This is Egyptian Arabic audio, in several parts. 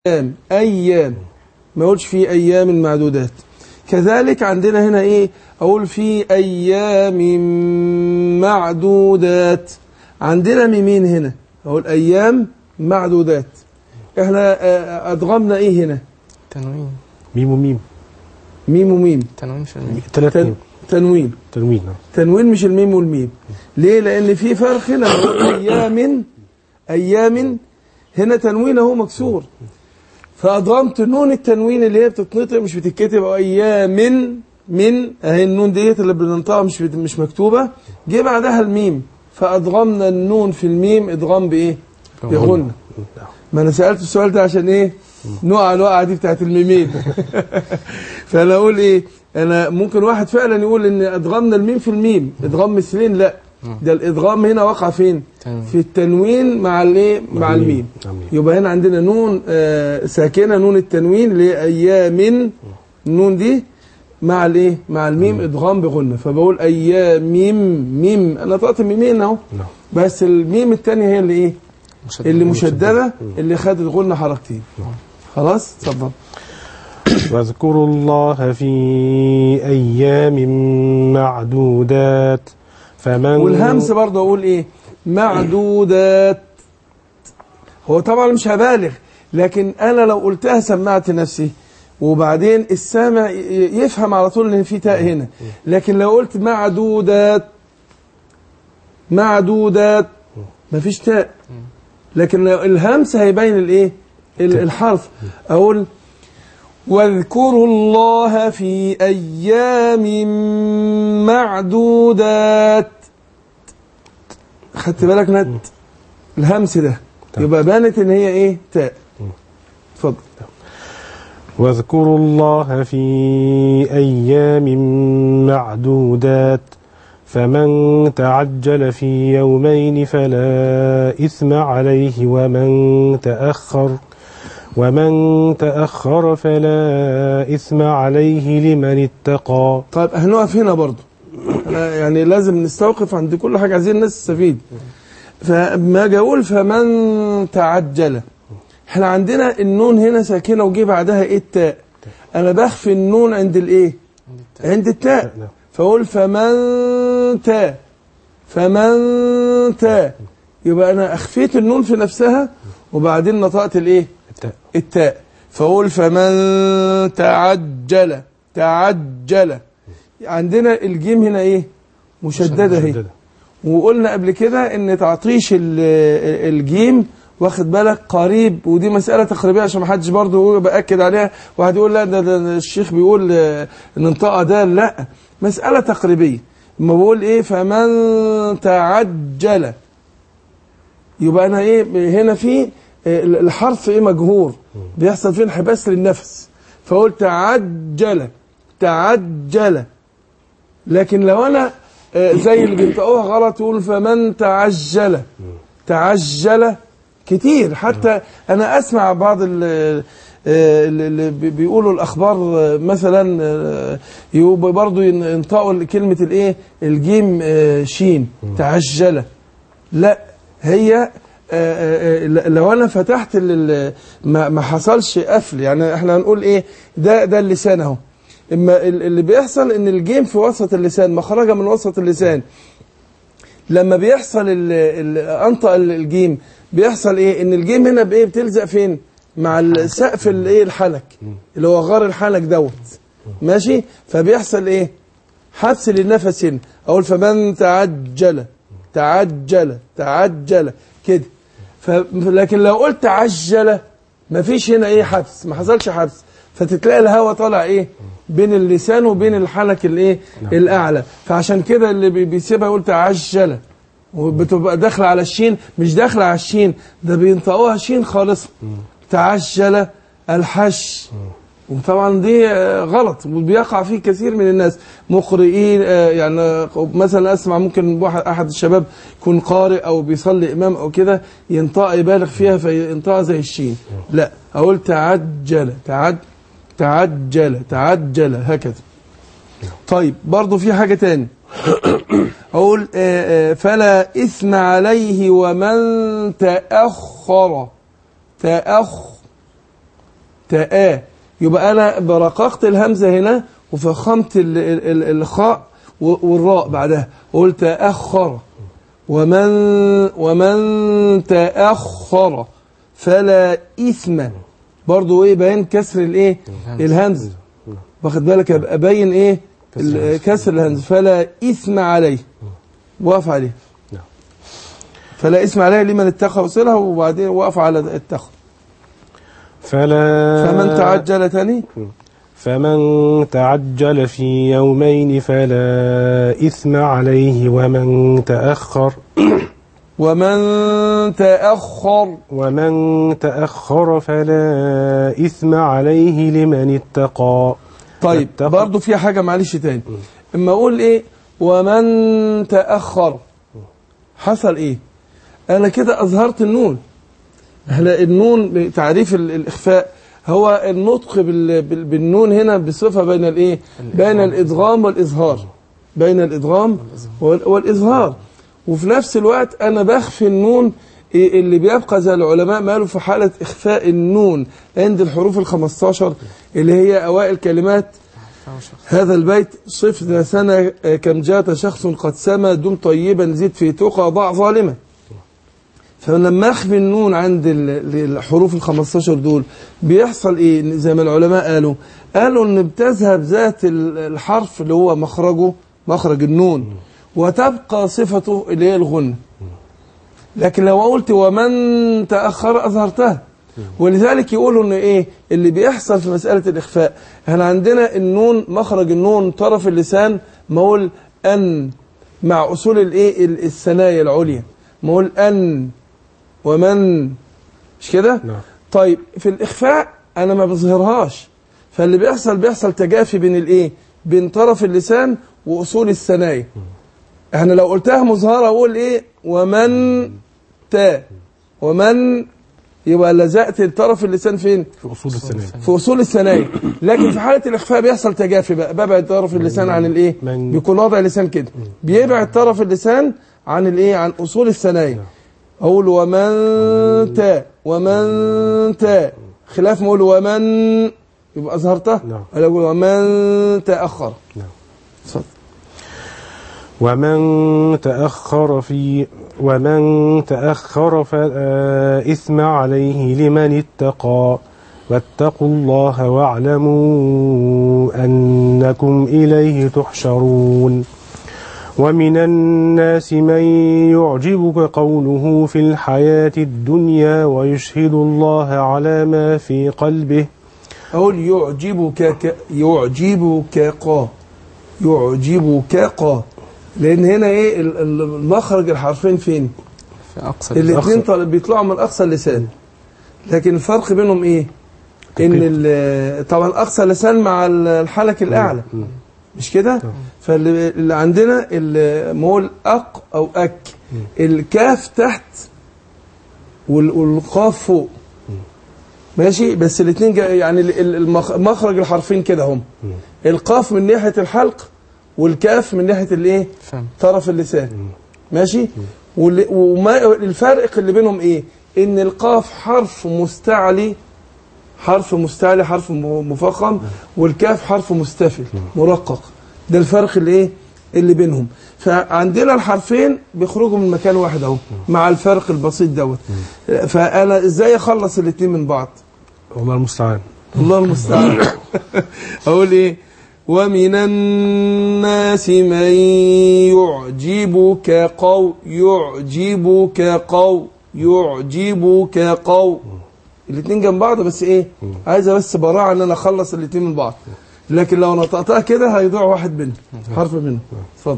أيام أيام ما أقولش في أيام معدودات كذلك عندنا هنا إيه أقول في أيام معدودات عندنا ميمين هنا أقول أيام معدودات إحنا آه، أدغمنا إيه هنا تنوين ميم وميم ميم وميم تنوين في الميم ثلاث تن... ميم تنوين تنوين نعم. تنوين مش الميم والميم ليه لأن في فرق هنا بقول أيام أيام هنا تنوين اهو مكسور فأضغمت نون التنوين اللي هي بتتنطق مش بتتكتب أيام من أهي النون ديت اللي بننطقها مش بت- مش مكتوبة جه بعدها الميم فأضغمنا النون في الميم إدغام بإيه؟ بغنى نعم. ما أنا سألت السؤال ده عشان إيه؟ نقع الوقعة دي بتاعت الميمين فأنا أقول إيه؟ أنا ممكن واحد فعلا يقول إن أدغمنا الميم في الميم إدغام مثلين لا ده الإدغام هنا وقع فين؟ تنوين في التنوين مع الايه مع الميم نعم. يبقى هنا عندنا نون آه، ساكنه نون التنوين اللي هي ايام النون دي مع الايه مع الميم ادغام بغنه فبقول ايام ميم ميم انا طلعت ميمين اهو نعم. بس الميم الثانيه هي اللي ايه مشدد. اللي مشدده اللي خدت غنه حركتين خلاص اتفضل واذكروا الله في أيام معدودات فمن والهمس برضه اقول ايه معدودات هو طبعا مش هبالغ لكن انا لو قلتها سمعت نفسي وبعدين السامع ي- يفهم على طول ان في تاء هنا لكن لو قلت معدودات معدودات مفيش تاء لكن لو الهمس هيبين الايه ال- الحرف اقول واذكروا الله في أيام معدودات خدت بالك نت الهمس ده تمام. يبقى بانت ان هي ايه تاء اتفضل واذكروا الله في أيام معدودات فمن تعجل في يومين فلا إثم عليه ومن تأخر ومن تأخر فلا إثم عليه لمن اتقى طيب هنقف هنا برضو أنا يعني لازم نستوقف عند كل حاجة عايزين الناس تستفيد فما اجي اقول فمن تعجل احنا عندنا النون هنا ساكنة وجي بعدها ايه التاء انا بخفي النون عند الايه عند التاء نعم. فاقول فمن تا فمن تا يبقى انا اخفيت النون في نفسها وبعدين نطقت الايه التاء التاء فاقول فمن تعجل تعجل عندنا الجيم هنا ايه مشدده اهي مشددة. وقلنا قبل كده ان تعطيش ال- الجيم واخد بالك قريب ودي مسألة تقريبية عشان ما حدش برضه يقول- بأكد عليها واحد يقول لا ده, ده, ده الشيخ بيقول آه، ان انطقها ده لا مسألة تقريبية لما بقول ايه فمن تعجل يبقى انا ايه هنا في آه، الحرف ايه مجهور بيحصل فيه انحباس للنفس فقلت تعجل تعجل لكن لو انا آه، زي اللي بينطقوها غلط يقول فمن تعجل تعجل كتير حتى انا اسمع بعض ال- آه، اللي بي- بيقولوا الاخبار آه، مثلا آه، يبقى برضه ين- ينطقوا كلمه الايه الجيم آه، شين تعجل لا هي آه، آه، آه، لو انا فتحت ال- ال- ما ما حصلش قفل يعني احنا هنقول ايه ده ده اللسان اهو اما ال- اللي بيحصل ان الجيم في وسط اللسان مخرجه من وسط اللسان لما بيحصل ال- ال- انطق ال- الجيم بيحصل ايه ان الجيم هنا بايه بتلزق فين مع السقف الايه الحنك اللي هو غار الحنك دوت ماشي فبيحصل ايه حبس للنفس هنا اقول فمن تعجل تعجل تعجل كده ف... لكن لو قلت عجل مفيش هنا ايه حبس ما حصلش حبس فتتلاقي الهواء طالع ايه بين اللسان وبين الحنك الايه الاعلى فعشان كده اللي بي- بيسيبها يقول تعجل وبتبقى داخله على الشين مش داخله على الشين ده بينطقوها شين خالص تعجل الحش وطبعا دي آه، غلط وبيقع فيه كثير من الناس مقرئين آه، يعني آه، مثلا اسمع ممكن واحد احد الشباب يكون قارئ او بيصلي امام او كده ينطق يبالغ فيها فينطقها زي الشين لا اقول تعجل تعد تعجل تعجل هكذا طيب برضو في حاجة تاني أقول آه، آه، فلا إثم عليه ومن تأخر تأخ تاء يبقى انا برققت الهمزه هنا وفخمت ال- ال- ال- الخاء و- والراء بعدها وقلت تاخر ومن ومن تاخر فلا اثم برضو ايه باين كسر الايه الهمز واخد بالك يبقى باين ايه كسر ال- الهمز. كسر الهمز فلا اثم عليه وقف عليه نعم. فلا اسم عليه لمن اتخذ وصلها وبعدين وقف على اتخذ فلا فمن تعجل تاني فمن تعجل في يومين فلا إثم عليه ومن تأخر ومن تأخر ومن تأخر فلا إثم عليه لمن اتقى طيب اتخذ- برضو في حاجة معلش تاني اما اقول ايه ومن تأخر حصل ايه انا كده اظهرت النون احنا النون تعريف ال- الاخفاء هو النطق بال- بال- بالنون هنا بصفة بين الايه بين الادغام والاظهار بين الادغام وال- والاظهار وفي نفس الوقت انا بخفي النون إيه اللي بيبقى زي العلماء مالوا في حالة إخفاء النون عند الحروف الخمستاشر اللي هي أوائل كلمات هذا البيت صف ذا سنة آه، كم جات شخص قد سما دم طيبا زد في تقى ضع ظالما فلما اخفي النون عند ال- الحروف ال 15 دول بيحصل ايه زي ما العلماء قالوا قالوا ان بتذهب ذات ال- الحرف اللي هو مخرجه مخرج النون وتبقى صفته اللي هي الغنة لكن لو قلت ومن تأخر أظهرتها ولذلك يقولوا ان ايه اللي بيحصل في مسألة الإخفاء احنا عندنا النون مخرج النون طرف اللسان مقول أن مع أصول الايه ال- الثنايا العليا مقول أن ومن مش كده نعم طيب في الإخفاء أنا ما بظهرهاش فاللي بيحصل بيحصل تجافي بين الإيه بين طرف اللسان وأصول الثنايا احنا لو قلتها مظهرة أقول إيه ومن تا ومن يبقى لزقت طرف اللسان فين في أصول السنة في أصول الثنايا لكن في حالة الإخفاء بيحصل تجافي بقى ببعد طرف اللسان عن الإيه من- بيكون وضع اللسان كده بيبعد طرف اللسان عن الإيه عن أصول الثنايا أقول ومن تا ومن تا خلاف ما أقول ومن يبقى أظهرتها نعم. أنا أقول ومن تأخر نعم. اتفضل. ومن تأخر في ومن تأخر فلا إثم عليه لمن اتقى واتقوا الله واعلموا أنكم إليه تحشرون ومن الناس من يعجبك قوله في الحياة الدنيا ويشهد الله على ما في قلبه أقول يعجبك ك... يعجبك قا يعجبك قا لأن هنا إيه ال- ال- المخرج الحرفين فين؟ في أقصى الاثنين طل- بيطلعوا من أقصى اللسان لكن الفرق بينهم إيه؟ إن ال- طبعا أقصى اللسان مع ال- الحلك الأعلى مش كده؟ فاللي اللي عندنا المول أق أو أك الكاف تحت وال- والقاف فوق ماشي بس الاثنين يعني ال- ال- المخ- مخرج الحرفين كده هم القاف من ناحية الحلق والكاف من ناحية الايه؟ فهم طرف اللسان ماشي واللي- وما الفرق اللي بينهم ايه ان القاف حرف مستعلي حرف مستعلي حرف م- مفخم والكاف حرف مستفل مرقق ده الفرق اللي ايه اللي بينهم فعندنا الحرفين بيخرجوا من مكان واحد اهو مع الفرق البسيط دوت فانا ازاي اخلص الاثنين من بعض والله المستعان الله المستعان اقول ايه ومن الناس من يعجبك قول يعجبك قول يعجبك قول الاثنين جنب بعض بس ايه عايزه بس براعه ان انا اخلص الاثنين من بعض لكن لو نطقتها كده هيضيع واحد منهم حرف منهم اتفضل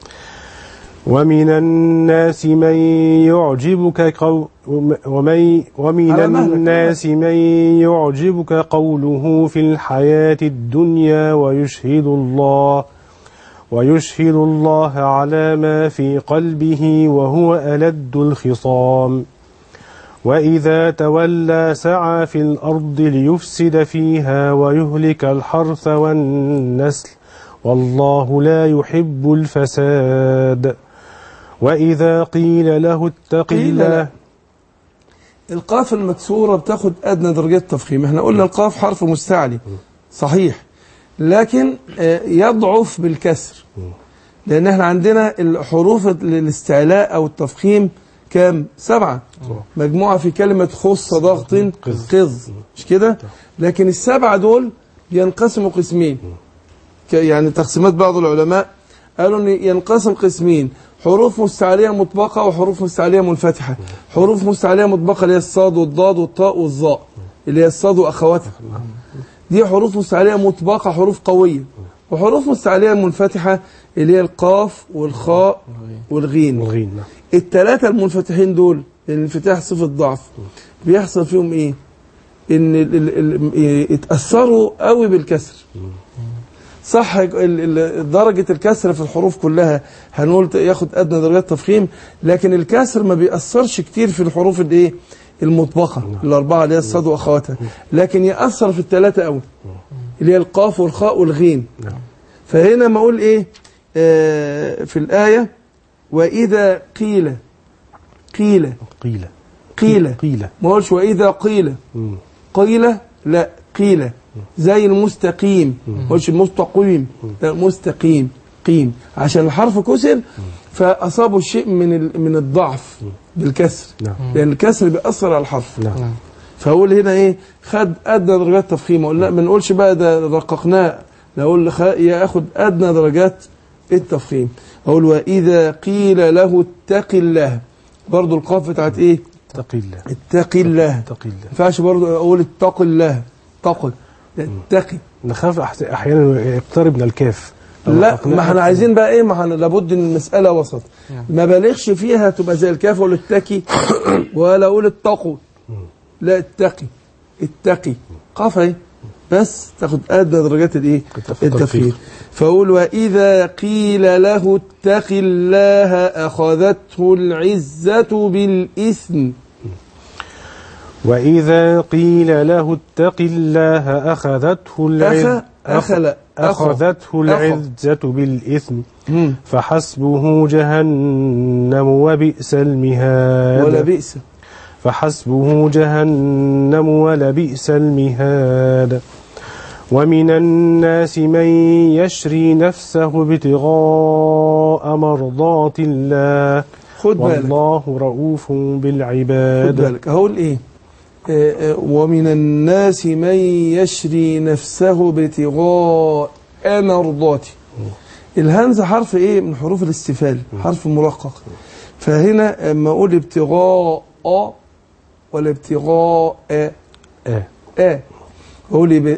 ومن الناس من يعجبك قول ومن ومن على مهلك. الناس من يعجبك قوله في الحياة الدنيا ويشهد الله ويشهد الله على ما في قلبه وهو ألد الخصام وإذا تولى سعى في الأرض ليفسد فيها ويهلك الحرث والنسل والله لا يحب الفساد وإذا قيل له اتق قيل الله له. القاف المكسورة بتاخد أدنى درجات تفخيم احنا قلنا القاف حرف مستعلي صحيح لكن آه، يضعف بالكسر لأن احنا عندنا الحروف الاستعلاء أو التفخيم كام؟ سبعة مجموعة في كلمة خص ضغط قض مش كده؟ لكن السبعة دول ينقسموا قسمين ك- يعني تقسيمات بعض العلماء قالوا ان ينقسم قسمين حروف مستعلية مطبقة وحروف مستعلية منفتحة حروف مستعلية مطبقة اللي هي الصاد والضاد والطاء والظاء اللي هي الصاد واخواتها دي حروف مستعلية مطبقة حروف قوية وحروف مستعلية منفتحة اللي هي القاف والخاء والغين ملغين نعم الثلاثة المنفتحين دول الانفتاح صفة ضعف بيحصل فيهم ايه ان ال ال ال يتأثروا قوي بالكسر صح ال- ال- درجة الكسر في الحروف كلها هنقول ت- ياخد أدنى درجات تفخيم لكن الكسر ما بيأثرش كتير في الحروف الايه المطبقة الأربعة اللي هي الصاد وأخواتها لكن يأثر في الثلاثة قوي اللي هي القاف والخاء والغين نعم فهنا ما أقول إيه آه في الآية وإذا قيل قيل قيل قيل قيل ما أقولش وإذا قيل مم. قيل لا قيل زي المستقيم ما أقولش المستقيم لا مستقيم قيم عشان الحرف كسر فأصابه شيء من ال- من الضعف بالكسر نعم لأن الكسر بيأثر على الحرف نعم نعم فأقول هنا إيه خد أدنى درجات تفخيم أقول لا ما نقولش بقى ده رققناه نقول خ- ياخد أدنى درجات التفخيم أقول وإذا قيل له اتق الله برضو القاف بتاعت إيه اتقي الله اتق الله اتقي الله ما ينفعش برضو أقول اتق الله اتق لا، اتقي نخاف أحس- احيانا يقترب من الكاف لو لا رققناها- ما احنا عايزين بقى ايه ما احنا لابد ان المساله وسط ما بالغش فيها تبقى زي الكاف اقول اتقي ولا اقول اتقوا لا اتقي اتقي قاف اهي بس تاخد ادنى درجات الايه التفخيم. التفخيم فاقول واذا قيل له اتق الله اخذته العزه بالاثم وإذا قيل له اتق الله أخذته العز أخ لا أخ أخذته العزة بالإثم مم. فحسبه جهنم وبئس المهاد ولا بئس فحسبه جهنم ولبئس المهاد ومن الناس من يشري نفسه ابتغاء مرضات الله خد بالك والله رؤوف خد بالعباد بالك هقول ايه آه، آه، ومن الناس من يشري نفسه ابتغاء مرضاتي الهمزه حرف ايه من حروف الاستفال حرف مرقق فهنا اما اقول ابتغاء ولا ابتغاء آه. اه اقول اب-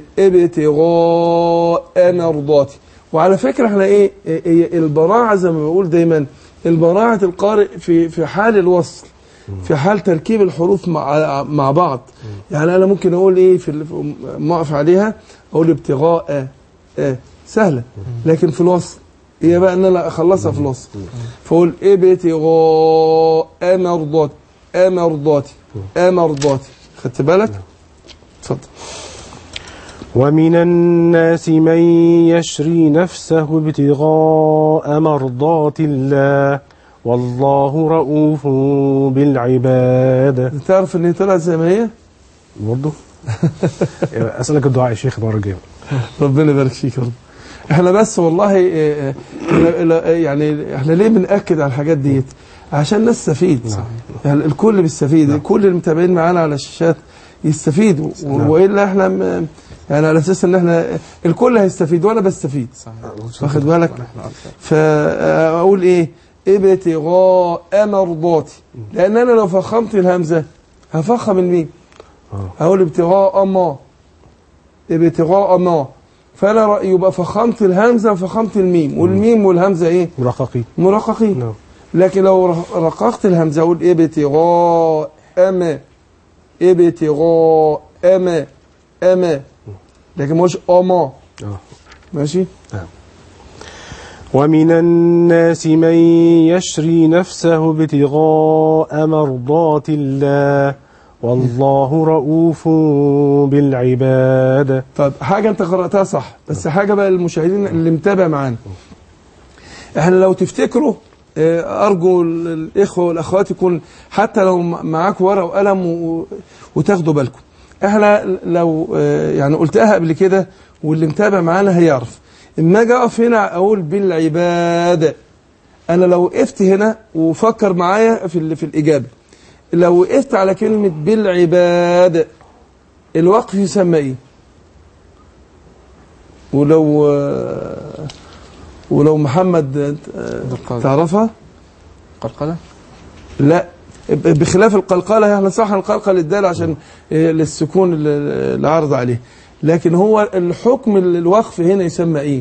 ابتغاء مرضاتي وعلى فكره احنا ايه إيه- إيه البراعه زي ما بقول دايما البراعه القارئ في في حال الوصل في حال تركيب الحروف مع مع بعض يعني انا ممكن اقول ايه في ال- ما اقف عليها اقول ابتغاء آه سهله لكن في الوصل هي بقى ان انا اخلصها في الوصل فاقول ابتغاء مرضاتي مرضاتي مرضاتي خدت بالك اتفضل ومن الناس من يشري نفسه ابتغاء مرضات الله والله رؤوف بالعباد تعرف ان هي طلعت زي ما هي برضه اسالك الدعاء يا شيخ المره الجايه ربنا يبارك فيك يا رب احنا بس والله إيه، إيه، لا- يعني احنا ليه بنأكد على الحاجات ديت عشان الناس تستفيد يعني الكل بيستفيد كل المتابعين معانا على الشاشات يستفيدوا و- نعم. والا احنا م- يعني على اساس ان احنا الكل هيستفيد وانا بستفيد صحيح واخد بالك ونحن أكثر. فاقول ايه ابتغاء مرضاتي لان انا لو فخمت الهمزه هفخم الميم آه. هقول ابتغاء ما ابتغاء ما فانا رأ- يبقى فخمت الهمزه وفخمت الميم والميم والهمزه ايه مرققين مرققين نعم لكن لو ر- رققت الهمزه اقول ابتغاء اما ابتغاء اما اما لكن مش اما آه. ماشي ومن الناس من يشري نفسه ابتغاء مرضات الله والله رؤوف بالعباد طب حاجة أنت قرأتها صح بس حاجة بقى للمشاهدين اللي متابع معانا احنا لو تفتكروا آه، ارجو ال- الاخوه والاخوات يكون حتى لو م- معاكم ورقه وقلم و- وتاخدوا بالكم احنا لو آه، يعني قلتها قبل كده واللي متابع معانا هيعرف اما اجي اقف هنا اقول بالعباده انا لو وقفت هنا وفكر معايا في ال- في الاجابه لو وقفت على كلمه بالعباده الوقف يسمى ايه ولو آه، ولو محمد آه، بالقلقلة. تعرفها قلقلة لا ب- بخلاف القلقلة احنا صح نقلقل الدال عشان آه، للسكون ال- ال- العرض عليه لكن هو الحكم ال- الوقف هنا يسمى ايه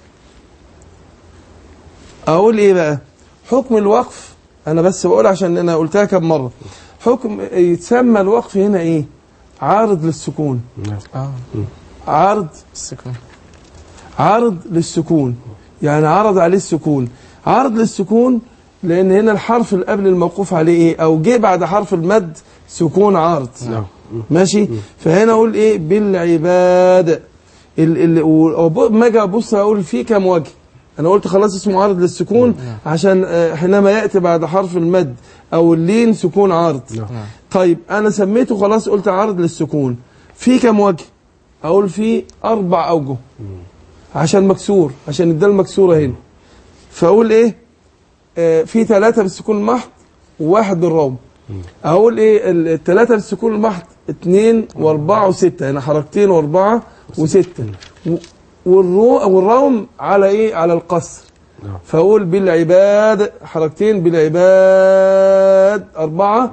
اقول ايه بقى حكم الوقف انا بس بقول عشان انا قلتها كم مرة حكم يتسمى الوقف هنا ايه عارض للسكون نعم اه عارض السكون عارض للسكون يعني عرض عليه السكون عرض للسكون لان هنا الحرف اللي قبل الموقوف عليه ايه او جه بعد حرف المد سكون عارض نعم ماشي فهنا اقول ايه بالعباده ال ال وب- ما اجي ابص اقول في كام وجه انا قلت خلاص اسمه عارض للسكون عشان آه، حينما ياتي بعد حرف المد او اللين سكون عارض نعم. نعم طيب انا سميته خلاص قلت عارض للسكون في كام وجه اقول في اربع اوجه عشان مكسور عشان الدال مكسوره هنا فاقول ايه آه في ثلاثه بالسكون المحض وواحد بالروم اقول ايه ال- الثلاثه بالسكون المحض اثنين واربعه وسته هنا حركتين واربعه وسته و- والرو والروم على ايه على القصر نعم. فاقول بالعباد حركتين بالعباد اربعه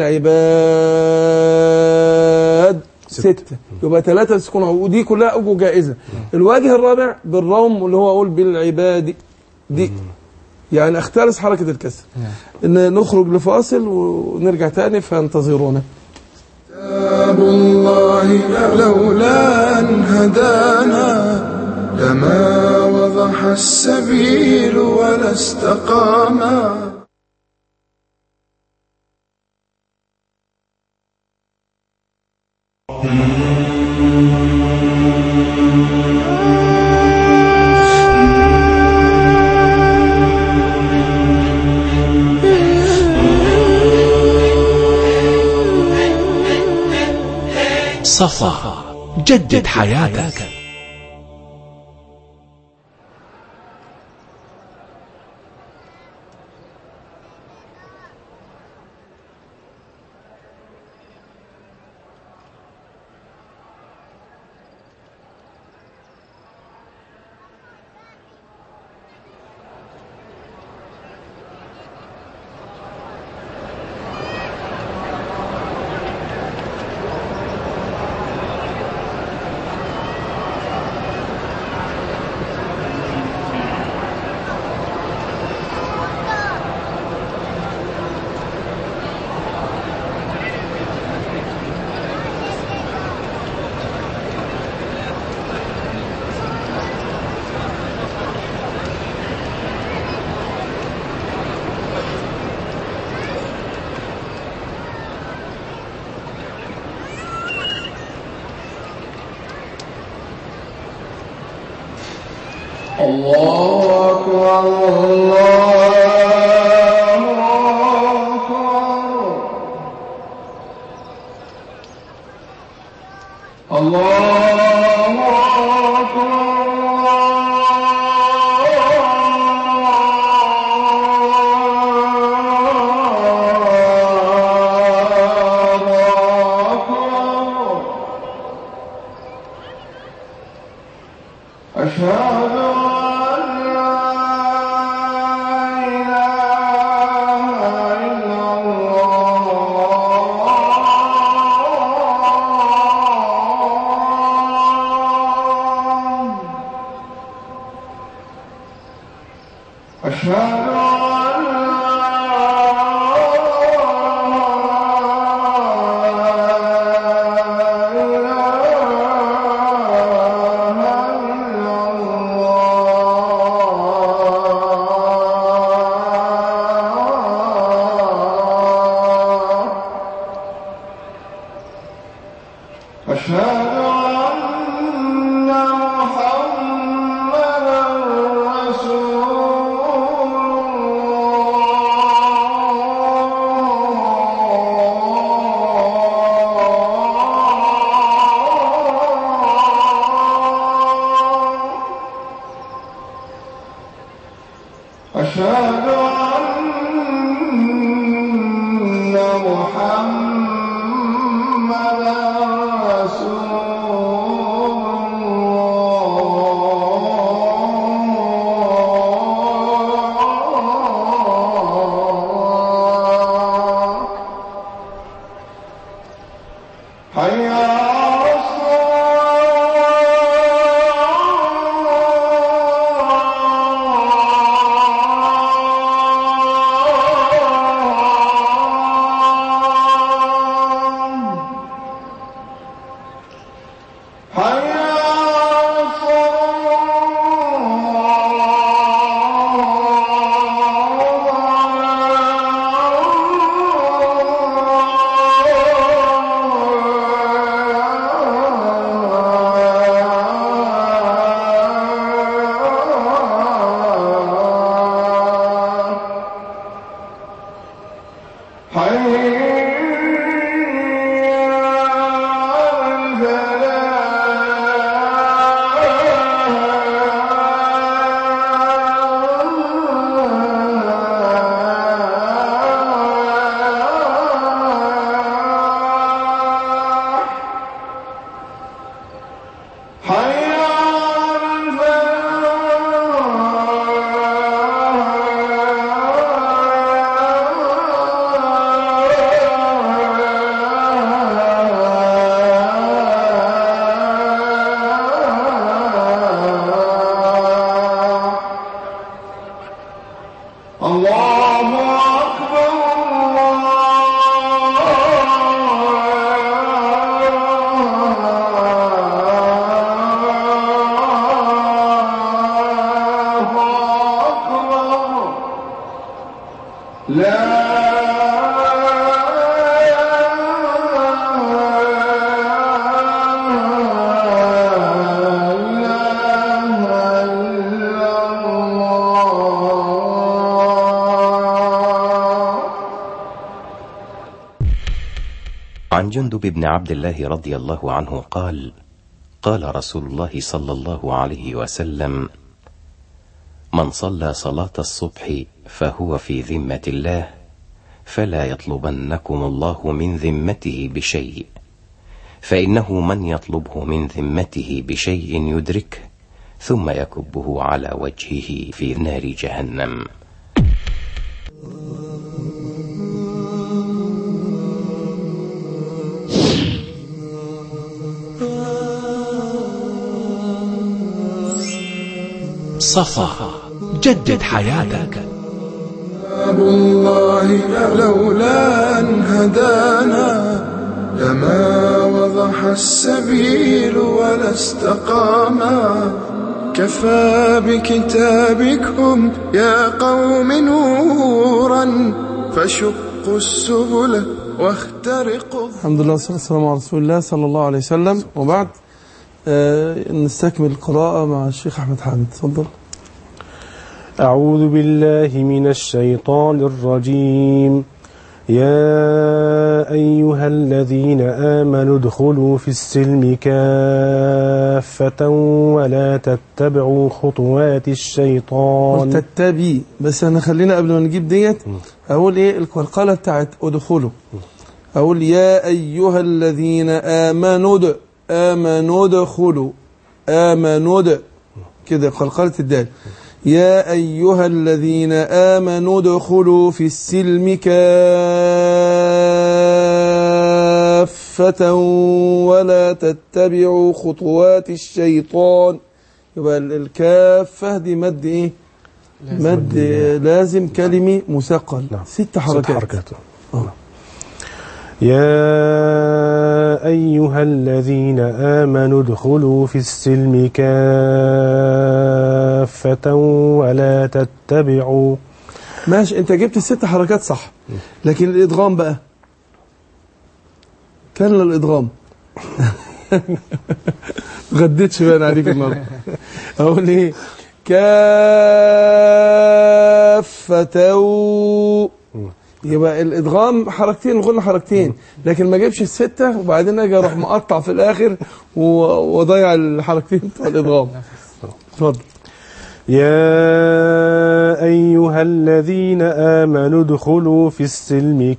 بالعباد ستة يبقى ثلاثة سكون ودي كلها أوجه جائزة الوجه الرابع بالروم اللي هو أقول بالعباد دي يعني اختلس حركة الكسر إن نخرج لفاصل ونرجع تاني فانتظرونا كتاب الله لولا أن هدانا لما وضح السبيل ولا استقاما صفا جدد حياتك الله أكبر الله أكبر الله أكبر الله أكبر أشهد أن لا إله إلا الله أشهد أن لا إله إلا الله أشهد أن محمدا رسول حي على الصلاة حي على الفلاح الله أكبر الله أكبر لا إله إلا الله عن جندب بن عبد الله رضي الله عنه قال قال رسول الله صلى الله عليه وسلم من صلى صلاة الصبح فهو في ذمة الله فلا يطلبنكم الله من ذمته بشيء فإنه من يطلبه من ذمته بشيء يدركه ثم يكبه على وجهه في نار جهنم صفا جدد حياتك باب الله لولا أن هدانا لما وضح السبيل ولا استقاما كفى بكتابكم يا قوم نورا فشقوا السبل واخترقوا الحمد لله والصلاة والسلام على رسول الله صلى الله عليه وسلم وبعد آه نستكمل القراءة مع الشيخ أحمد حامد تفضل أعوذ بالله من الشيطان الرجيم يا أيها الذين آمنوا ادخلوا في السلم كافة ولا تتبعوا خطوات الشيطان قلت تتبي بس انا خلينا قبل ما نجيب ديت اقول ايه القلقلة بتاعت ادخلوا اقول يا ايها الذين امنوا د- امنوا ادخلوا امنوا د- كده قلقلة الدال يا أيها الذين آمنوا ادخلوا في السلم كافة ولا تتبعوا خطوات الشيطان يبقى ال- الكافة دي مد ايه مد لازم كلمي مثقل نعم. ست حركات, ست حركات آه. يا أيها الذين آمنوا ادخلوا في السلم كافة ولا تتبعوا ماشي انت جبت الست حركات صح لكن الادغام بقى كان الادغام غديتش بقى عليك النهارده اقول ايه كافة و- يبقى الادغام حركتين الغنى حركتين لكن ما جيبش السته وبعدين اجي اروح مقطع في الاخر و- واضيع الحركتين بتوع الادغام اتفضل يا أيها الذين آمنوا ادخلوا في السلم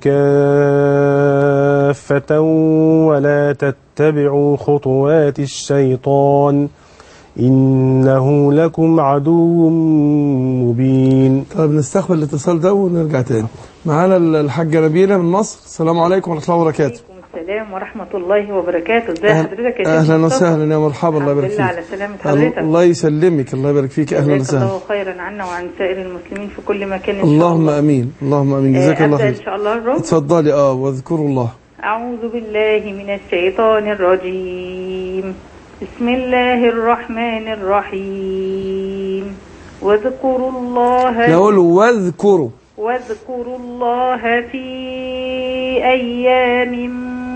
كافة ولا تتبعوا خطوات الشيطان إنه لكم عدو مبين طيب نستقبل الاتصال ده ونرجع تاني معانا الحاجة نبيلة من مصر السلام عليكم ورحمة الله وبركاته عليكم السلام ورحمة الله وبركاته ازي أهل- حضرتك يا شيخ اهلا مصطفى؟ وسهلا يا مرحبا الله يبارك الحمد لله فيك على سلامة الله- حضرتك الله يسلمك الله يبارك فيك اهلا جزاك وسهلا الله خيرا عنا وعن سائر المسلمين في كل مكان إن شاء اللهم الله. امين اللهم امين آه، جزاك الله أبدأ إن خير شاء الله الرب اتفضلي اه واذكروا الله أعوذ بالله من الشيطان الرجيم بسم الله الرحمن الرحيم واذكروا الله نقول واذكروا واذكروا الله في أيام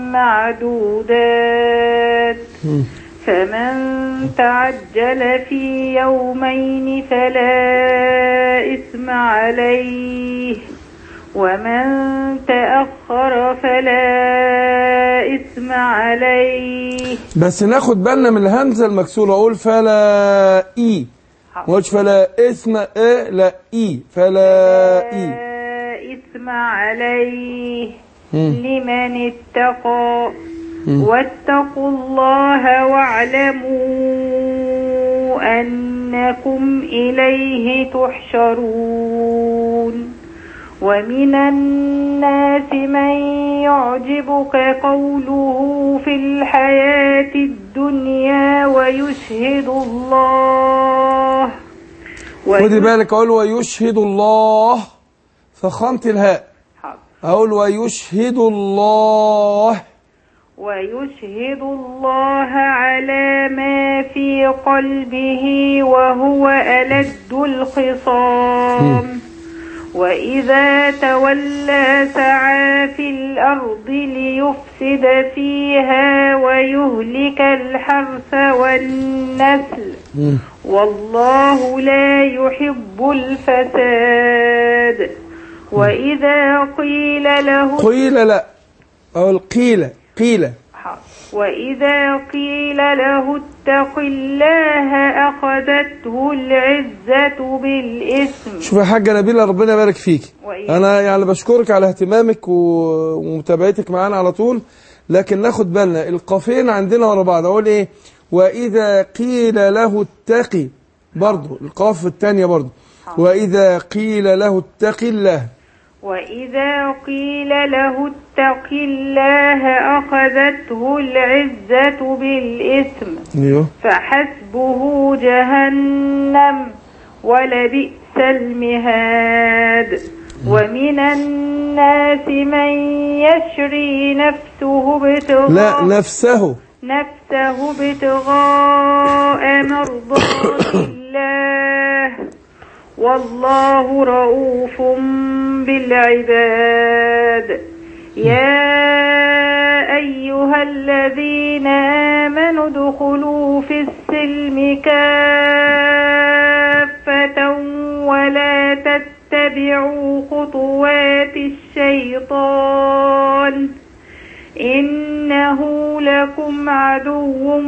معدودات فمن تعجل في يومين فلا إثم عليه ومن تأخر فلا إثم عليه بس ناخد بالنا من الهمزة المكسورة أقول فلا إي ما قلتش فلا اسم إيه لا إي فلا إي لا إثم عليه مم. لمن اتقى واتقوا الله واعلموا أنكم إليه تحشرون ومن الناس من يعجبك قوله في الحياة الدنيا ويشهد الله خدي بالك أقول ويشهد الله فخمت الهاء حاضر. أقول ويشهد الله ويشهد الله على ما في قلبه وهو ألد الخصام وإذا تولى سعى في الأرض ليفسد فيها ويهلك الحرث والنسل والله لا يحب الفساد وإذا قيل له قيل لا أقول قيل قيل وإذا قيل له اتق الله أخذته العزة بالإثم شوف يا حاجة نبيلة ربنا يبارك فيك وإياك. أنا يعني بشكرك على اهتمامك و- ومتابعتك معانا على طول لكن ناخد بالنا القافين عندنا ورا بعض أقول إيه وإذا قيل له اتقي برضو القاف الثانية برضو وإذا قيل له اتق الله وإذا قيل له اتق الله أخذته العزة بالإثم ايوه فحسبه جهنم ولبئس المهاد ومن الناس من يشري نفسه ابتغاء لا نفسه نفسه ابتغاء مرضات الله والله رؤوف بالعباد يا أيها الذين آمنوا ادخلوا في السلم كافة ولا تتبعوا خطوات الشيطان إنه لكم عدو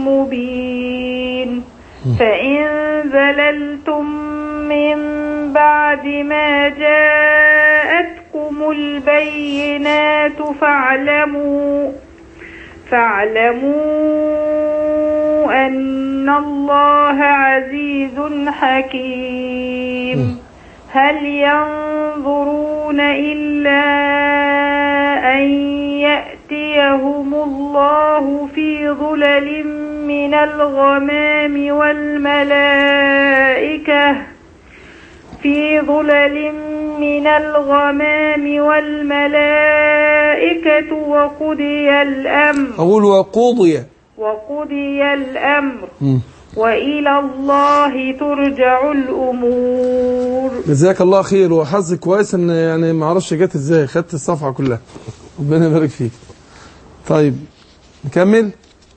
مبين فإن زللتم من بعد ما جاءتكم البينات فاعلموا فاعلموا أن الله عزيز حكيم هل ينظرون إلا أن يأتيهم الله في ظلل من الغمام والملائكة في ظلل من الغمام والملائكة وقضي الأمر أقول وقضي وقضي الأمر مم. وإلى الله ترجع الأمور جزاك الله خير وحظك كويس ان يعني ما اعرفش جت ازاي خدت الصفحه كلها ربنا يبارك فيك طيب نكمل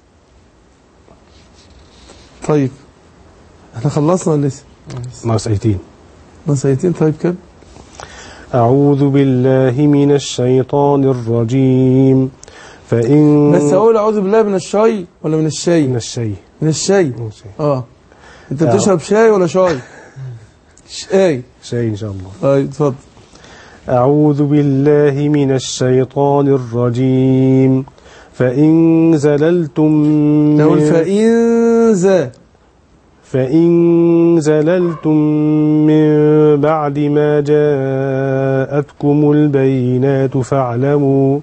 طيب احنا خلصنا ولا لسه ناقص ايتين نسيتين طيب كده أعوذ بالله من الشيطان الرجيم فإن بس اقول اعوذ بالله من الشاي ولا من الشاي من الشيء من الشاي من الشيء اه انت بتشرب شاي ولا شاي شاي شيء إن شاء الله طيب اتفضل أعوذ بالله من الشيطان الرجيم فإن زللتم نقول من فإن ذا فإن زللتم من بعد ما جاءتكم البينات فاعلموا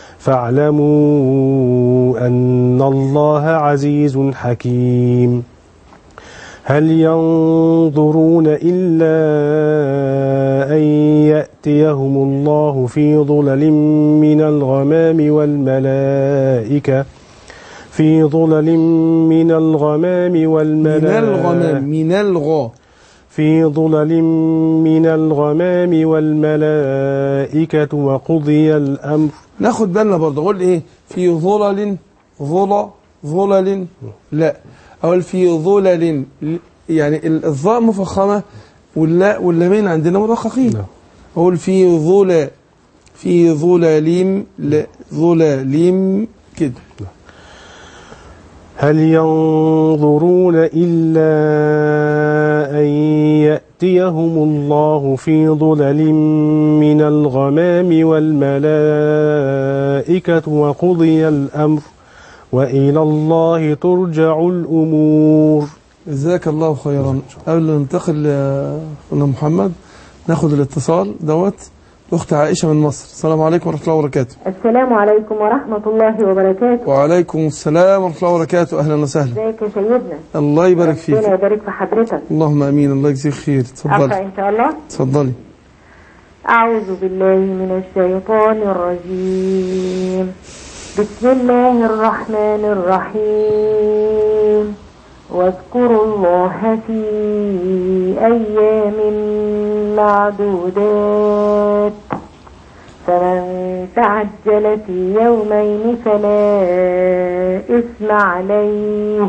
فاعلموا أن الله عزيز حكيم هل ينظرون إلا أن يأتيهم الله في ظلل من الغمام والملائكة في في ظلل من الغمام من والملائكة الغمام من الغا في ظلل من الغمام والملائكة وقضي الأمر ناخد بالنا برضه اقول ايه في ظلل ظل ظلل لا اقول في ظلل يعني ال- الظاء مفخمه واللاء واللامين عندنا مرققين نعم. اقول في ظل في ظلال لا ظلال كده هل ينظرون إلا أن يأتيهم الله في ظلل من الغمام والملائكة وقضي الأمر وإلى الله ترجع الأمور جزاك الله خيرا قبل ما ننتقل لأخونا محمد ناخد الاتصال دوت اخت عائشه من مصر السلام عليكم ورحمه الله وبركاته السلام عليكم ورحمة الله وبركاته وعليكم السلام ورحمه الله وبركاته اهلا وسهلا ازيك يا سيدنا الله يبارك فيك ربنا يبارك في حضرتك اللهم امين الله يجزيك خير أقرأ اتفضلي إن شاء الله اتفضلي أعوذ بالله من الشيطان الرجيم بسم الله الرحمن الرحيم واذكروا الله في أيام معدودات فمن تعجل في يومين فلا إثم عليه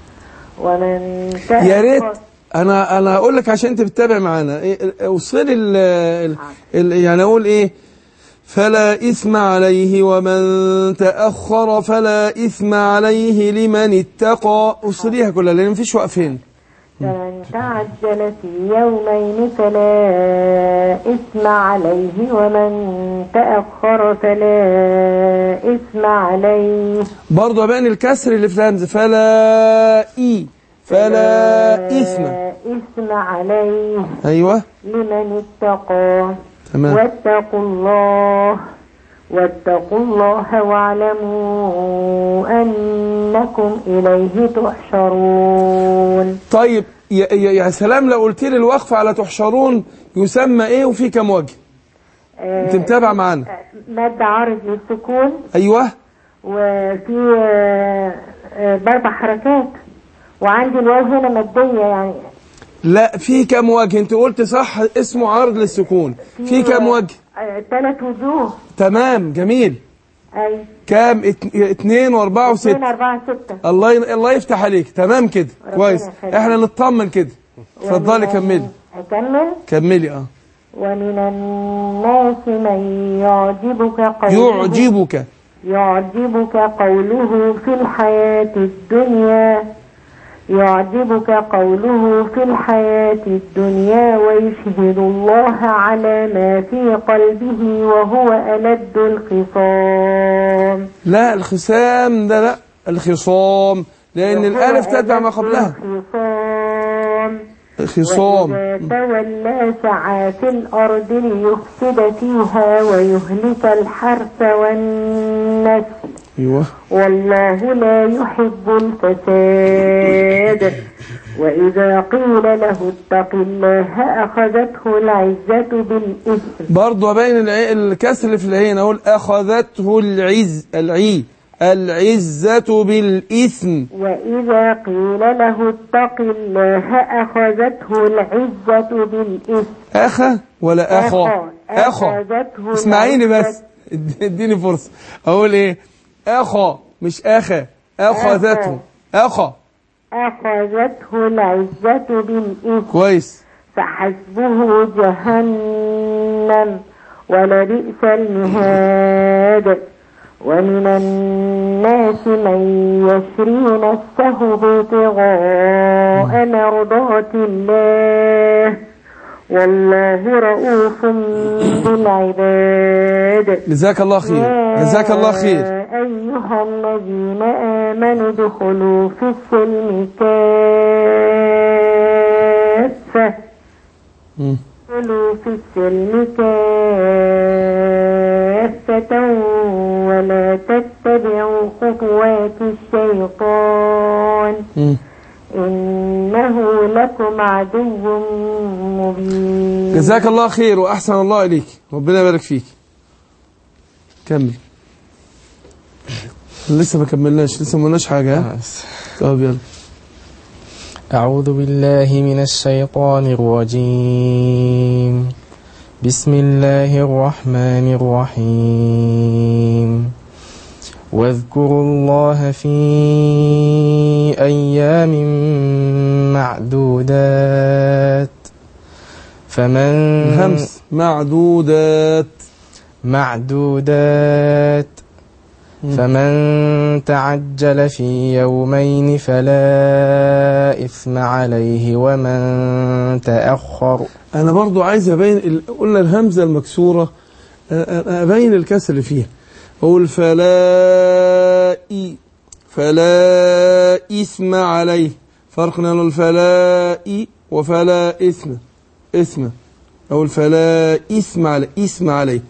ومن يا ريت تأخر انا انا اقول لك عشان انت بتتابع معانا إيه، اوصلي ال ال- ال- يعني اقول ايه فلا إثم عليه ومن تأخر فلا إثم عليه لمن اتقى أوصليها كلها لأن مفيش وقفين فمن تعجل في يومين فلا إثم عليه ومن تأخر فلا إثم عليه برضه بان الكسر اللي في الهمزة فلا إي فلا إثم إثم عليه أيوه لمن اتقى تمام واتقوا الله واتقوا الله واعلموا أنكم إليه تحشرون طيب يا, يا, يا سلام لو قلت لي الوقف على تحشرون يسمى إيه وفي كم وجه أنت متابع معانا مد عارض للسكون أيوه وفي آه، آه، باربع حركات وعندي الواو هنا مادية يعني لا في كم وجه أنت قلت صح اسمه عرض للسكون في كم وجه آه، ثلاث وجوه تمام جميل أي كام ات- اتنين واربعة اثنين وستة أربعة ستة الله ين... الله يفتح عليك تمام كده ربنا كويس يخليك. احنا نطمن كده اتفضلي ومن- كملي أكمل كملي اه ومن الناس من يعجبك قوله يعجبك يعجبك قوله في الحياة الدنيا يعجبك قوله في الحياة الدنيا ويشهد الله على ما في قلبه وهو ألد الخصام لا الخصام ده لا الخصام لان الالف تتبع ما قبلها الخصام خصام وإذا تولى سعى في الأرض ليفسد فيها ويهلك الحرث والنسل ايوه والله لا يحب الفساد وإذا قيل له اتق الله أخذته العزة بالإثم برضه باين الع- الكسر اللي في العين اقول اخذته العز العي العزة بالاثم وإذا قيل له اتق الله أخذته العزة بالإثم اخا ولا اخا اخا أخذته اسمعيني العزة- بس اديني فرصة اقول ايه اخا مش اخا اخذته اخا أخذته العزة بالإثم كويس فحسبه جهنم ولبئس المهاد ومن الناس من يشري نفسه ابتغاء مرضات الله والله رؤوف بالعباد جزاك الله خير جزاك الله خير يا أيها الذين آمنوا ادخلوا في السلم كافة مم. ادخلوا في السلم كافة ولا تتبعوا خطوات الشيطان مم. إنه لكم عدو مبين جزاك الله خير واحسن الله اليك ربنا يبارك فيك كمل لسه ما كملناش لسه ما قلناش حاجة ها؟ طب يلا أعوذ بالله من الشيطان الرجيم بسم الله الرحمن الرحيم واذكروا الله في أيام معدودات فمن الهمس معدودات معدودات فمن تعجل في يومين فلا إثم عليه ومن تأخر انا برضو عايز ابين ال- قلنا الهمزه المكسوره أ- أ- ابين الكسر اللي فيها اقول فلا إي فلا اثم عليه فرق بين الفلا إي وفلا اثم اثم اقول فلا اثم عليه اثم عليه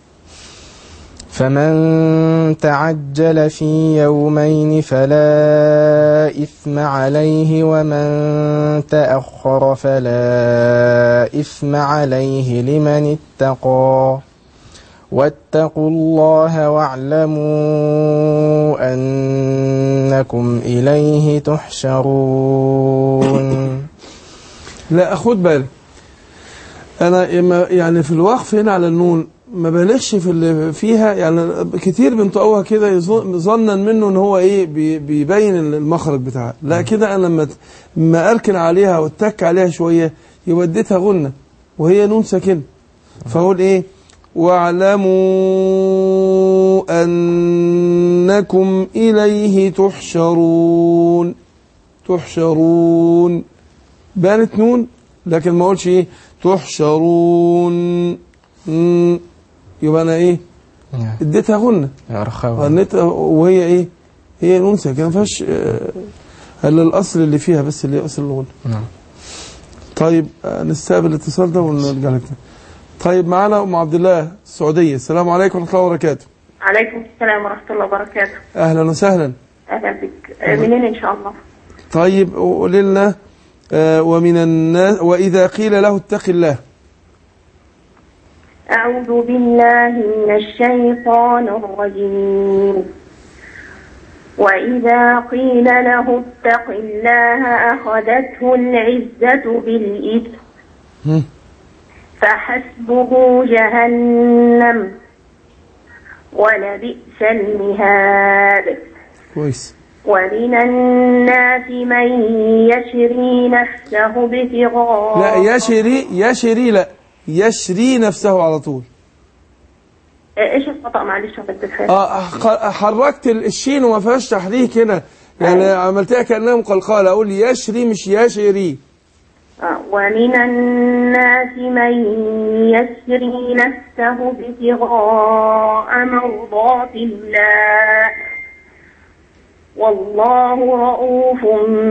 فمن تعجل في يومين فلا إثم عليه ومن تأخر فلا إثم عليه لمن اتقى واتقوا الله واعلموا أنكم إليه تحشرون لا خد بالك انا إما- يعني في الوقف هنا على النون ما بالغش في اللي فيها يعني كتير بنطقوها كده يظن- ظنا منه ان هو ايه بي- بيبين المخرج بتاعها لا كده انا لما ت- ما اركن عليها واتك عليها شويه يبقى اديتها غنه وهي نون ساكنه فاقول ايه واعلموا انكم اليه تحشرون تحشرون بانت نون لكن ما اقولش ايه تحشرون مم. يبقى انا ايه اديتها غنه يا رخاوة غنيتها وهي ايه هي نون ساكنه ما فيهاش آه، الا الاصل اللي فيها بس اللي هي اصل الغنه نعم طيب آه، نستقبل الاتصال ده ونرجع لك تاني. طيب معانا ام عبد الله السعوديه السلام عليكم ورحمه الله وبركاته عليكم السلام ورحمة الله وبركاته اهلا وسهلا أهلا بك آه، منين إن شاء الله طيب قولي لنا آه، ومن الناس واذا قيل له اتق الله أعوذ بالله من الشيطان الرجيم وإذا قيل له اتق الله أخذته العزة بالإثم هم. فحسبه جهنم ولبئس المهاد كويس ومن الناس من يشري نفسه ابتغاء لا يشري يشري لا يشري نفسه على طول آه، ايش الخطأ معلش يا فندم الخير اه ح- حركت ال- الشين وما فيهاش تحريك هنا يعني عملتها كانها مقلقله اقول يشري مش يشري آه، ومن الناس من يشري نفسه ابتغاء مرضات الله والله رؤوف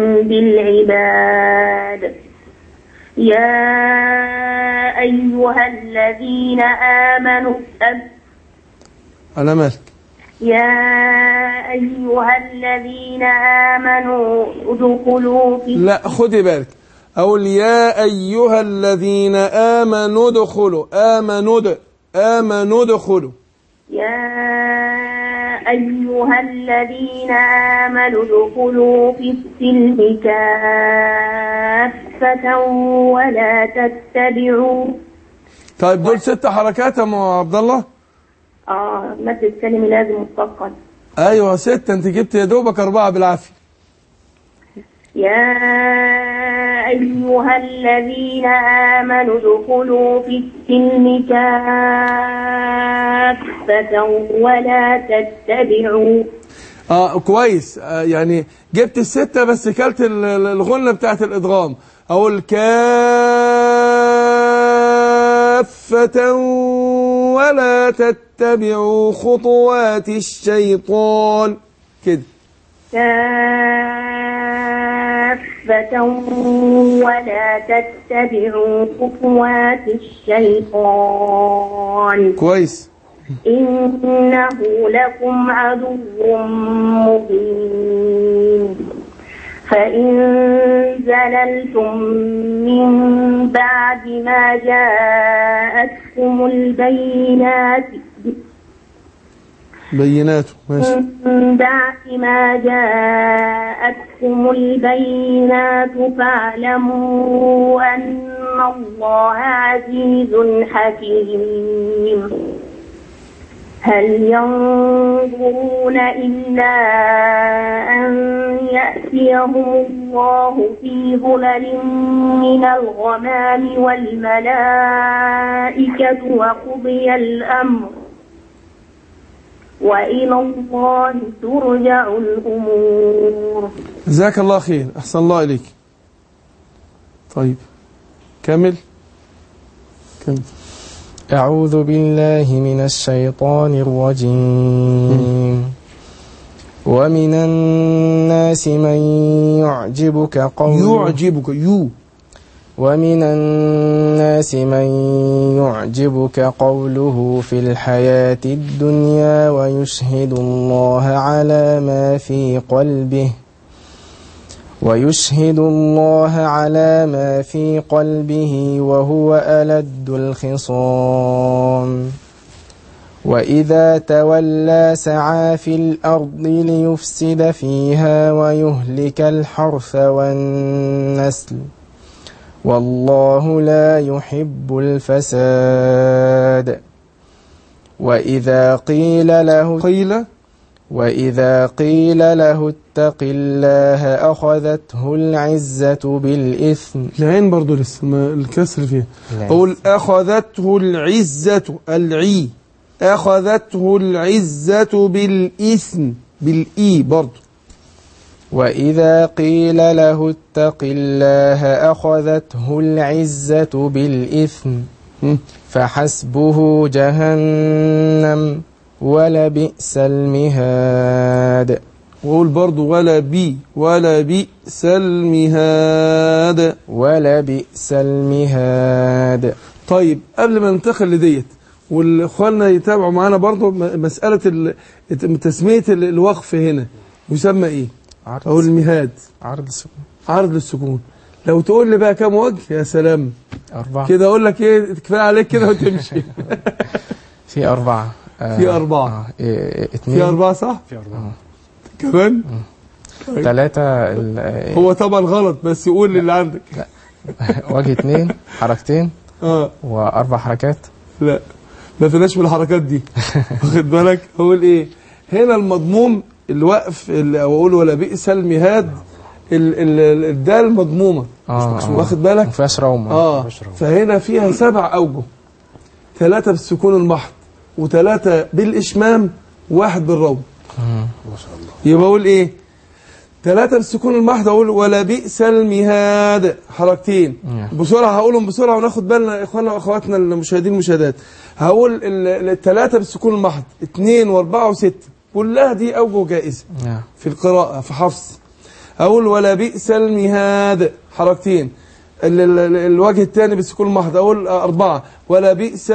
بالعباد يا أيها الذين آمنوا اتقوا انا مالك يا أيها الذين آمنوا ادخلوا في لا خدي بالك اقول يا ايها الذين امنوا ادخلوا امنوا د- امنوا ادخلوا يا أيها الذين آمنوا ادخلوا في السلم كافة ولا تتبعوا طيب دول ست حركات يا ام عبد الله آه مد الكلمة لازم مستقل ايوه ست انت جبت يا دوبك اربعه بالعافيه يا أيها الذين آمنوا ادخلوا في السلم كافة ولا تتبعوا اه كويس آه يعني جبت الستة بس كلت ال- ال- الغنة بتاعت الإدغام أو الكافة ولا تتبعوا خطوات الشيطان كده كافة ولا تتبعوا خطوات الشيطان كويس إنه لكم عدو مبين فإن زللتم من بعد ما جاءتكم البينات بينات ماشي من بعد ما جاءتكم البينات فاعلموا أن الله عزيز حكيم هل ينظرون إلا أن يأتيهم الله في ظلل من الغمام والملائكة وقضي الأمر وإلى الله ترجع الأمور جزاك الله خير أحسن الله إليك طيب كمل كمل أعوذ بالله من الشيطان الرجيم ومن الناس من يعجبك قوله يعجبك يو ومن الناس من يعجبك قوله في الحياة الدنيا ويشهد الله على ما في قلبه ويشهد الله على ما في قلبه وهو ألد الخصام وإذا تولى سعى في الأرض ليفسد فيها ويهلك الحرث والنسل والله لا يحب الفساد وإذا قيل له قيل وإذا قيل له اتق الله أخذته العزة بالإثم العين برضو لسه ما الكسر فيها العزة. أقول أخذته العزة العي أخذته العزة بالإثم بالإي برضو وإذا قيل له اتق الله أخذته العزة بالإثم مم. فحسبه جهنم ولبئس المهاد وأقول برضو ولا بي ولا بئس المهاد ولبئس المهاد طيب قبل ما ننتقل لديت والاخواننا يتابعوا معانا برضو م- مسألة ال- تسمية ال- الوقف هنا يسمى ايه عرض او المهاد عرض السكون عرض للسكون لو تقول لي بقى كام وجه يا سلام أربعة كده اقول لك ايه كفايه عليك كده وتمشي في أربعة آه، في أربعة. آه، إيه، اتنين في اربعه صح في أربعة كمان ثلاثة ال- آه، هو طبعا غلط بس قول اللي عندك وجه اتنين حركتين اه وأربع حركات لا ما فيناش في الحركات دي واخد بالك اقول ايه هنا المضموم الوقف اللي او اقول ولا بئس المهاد ال- ال- الدال مضمومه آه، آه. واخد بالك ما فيهاش روم اه فهنا فيها سبع اوجه ثلاثه بالسكون المحض وثلاثه بالاشمام واحد بالروم يبقى اقول ايه ثلاثة بالسكون المحض اقول ولا بئس المهاد حركتين نعم. بسرعة هقولهم بسرعة وناخد بالنا اخواننا واخواتنا المشاهدين المشاهدات هقول ال- الثلاثة بالسكون المحض اثنين واربعة وستة كلها دي اوجه جائزة نعم. في القراءة في حفظ أقول ولا بئس المهاد حركتين ال- ال- ال- الوجه الثاني بالسكون المحض أقول أربعة ولا بئس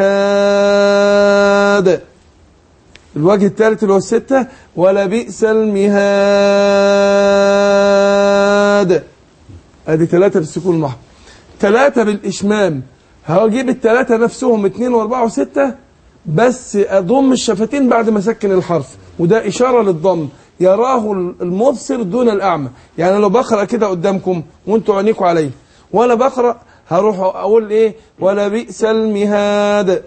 المهاد الوجه الثالث اللي هو الستة ولا بئس المهاد ادي ثلاثة بالسكون المحض ثلاثة بالإشمام هجيب الثلاثة نفسهم اثنين واربعة وستة بس أضم الشفتين بعد ما أسكن الحرف وده إشارة للضم يراه المبصر دون الأعمى يعني لو بقرأ كده قدامكم وانتوا عينيكم عليا وأنا بقرأ هروح أقول إيه ولا بئس المهاد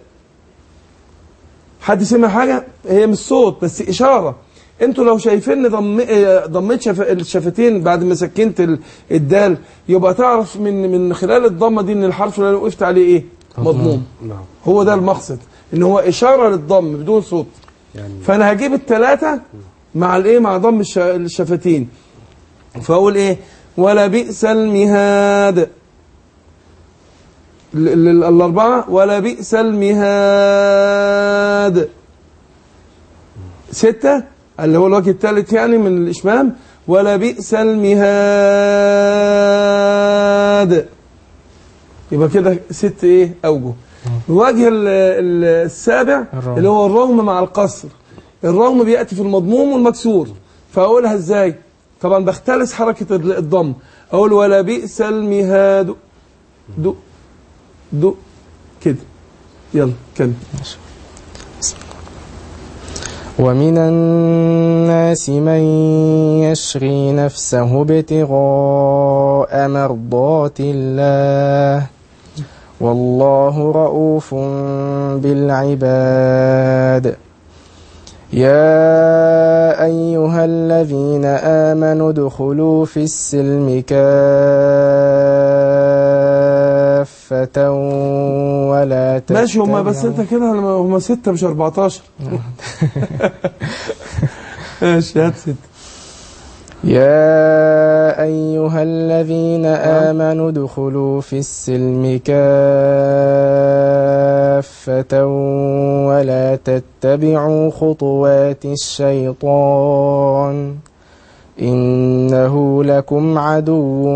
حد سمع حاجة هي مش صوت بس إشارة انتوا لو شايفين ضم اه ضميت شف... الشفتين بعد ما سكنت ال- الدال يبقى تعرف من من خلال الضمه دي ان الحرف اللي انا وقفت عليه ايه مضموم نعم هو ده المقصد ان هو اشاره للضم بدون صوت يعني فانا هجيب الثلاثه مع الايه مع ضم الش... الشفتين فاقول ايه ولا بئس المهاد ال- ال- الاربعه ولا بئس المهاد ستة اللي هو الوجه الثالث يعني من الإشمام ولا بئس المهاد يبقى كده ست ايه أوجه الوجه ال- ال- السابع الروم. اللي هو الروم مع القصر الروم بيأتي في المضموم والمكسور فأقولها ازاي طبعا بختلس حركة ال- الضم أقول ولا بئس المهاد دو دو كده يلا كمل ومن الناس من يشري نفسه ابتغاء مرضات الله والله رؤوف بالعباد يا أيها الذين آمنوا ادخلوا في السلم كافة ولا ماشي هما بس تتبعوا- انت كده هما هما ستة مش 14 ماشي هات ستة يا أيها الذين آمنوا ادخلوا في السلم كافة ولا تتبعوا خطوات الشيطان إنه لكم عدو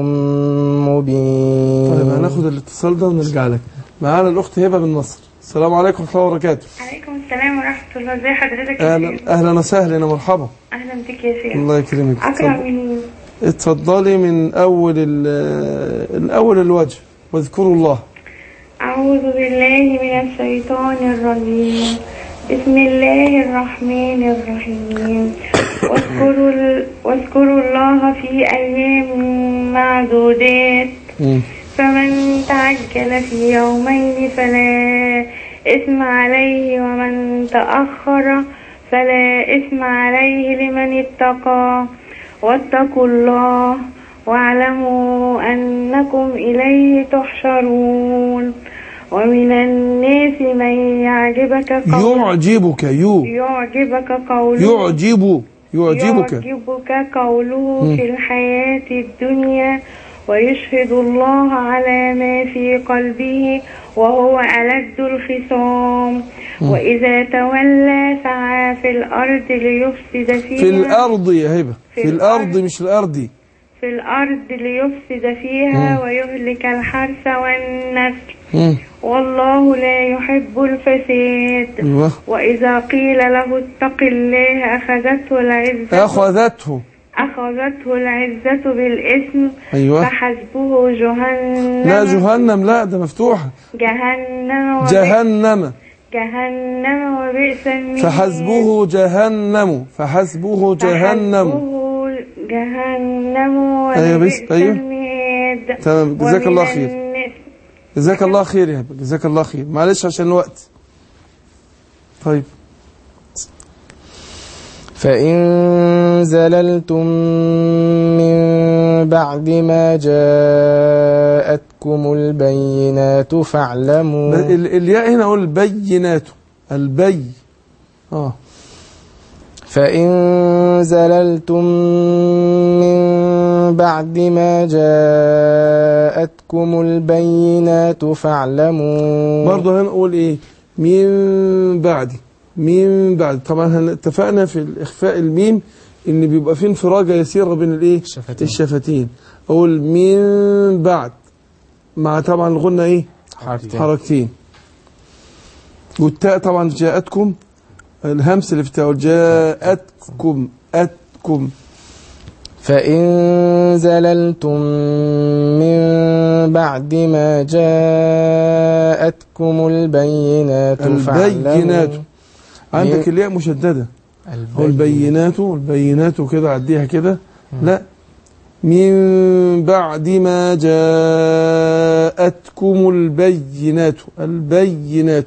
مبين طيب هناخد الاتصال ده ونرجع لك معانا الأخت هبة بن نصر السلام عليكم ورحمة الله وبركاته عليكم السلام ورحمة الله ازي حضرتك يا أهلا شيخ أهلا وسهلا يا مرحبا أهلا بك يا شيخ الله يكرمك أقرأ اتفضل- من اتفضلي من أول ال- الأول الوجه واذكروا الله أعوذ بالله من الشيطان الرجيم بسم الله الرحمن الرحيم واذكروا ال- واذكروا الله في أيام معدودات فمن تعجل في يومين فلا إثم عليه ومن تأخر فلا إثم عليه لمن اتقى واتقوا الله واعلموا أنكم إليه تحشرون ومن الناس من يعجبك قول يعجبك يو يعجبك قوله يعجب يعجبك يعجبك قوله مم. في الحياة الدنيا ويشهد الله على ما في قلبه وهو ألد الخصام مم. وإذا تولى سعى في الأرض ليفسد فيها في الأرض يا هبة في في الأرض مش الأرض في الأرض ليفسد فيها مم. ويهلك الحرث والنسل مم. والله لا يحب الفساد أيوه وإذا قيل له اتق الله أخذته العزة أخذته أخذته العزة بالإثم أيوه فحسبه جهنم لا جهنم لا ده مفتوحة جهنم وبئس- جهنم جهنم وبئس المهاد فحسبه جهنم فحسبه جهنم فحسبه جهنم أيوه بس وبئس أيوه المهاد تمام جزاك ومن الله خير الناس- جزاك الله خير يا هبة جزاك الله خير معلش عشان الوقت طيب فإن زللتم من بعد ما جاءتكم البينات فاعلموا ب- ال- الياء هنا أقول البينات البي اه فإن زللتم من بعد ما جاءتكم البينات فاعلموا برضه هنقول ايه من بعد من بعد طبعا هن- اتفقنا في الاخفاء الميم ان بيبقى في انفراجه يسيره بين الايه الشفتين. الشفتين اقول من بعد مع طبعا الغنه ايه حركتين. حركتين والتاء طبعا جاءتكم الهمس اللي في التاء جاءتكم اتكم فإن زللتم من بعد ما جاءتكم البينات البينات فاعلموا عندك من- الياء مشدده هو البينات. البينات البينات كده عديها كده لا من بعد ما جاءتكم البينات البينات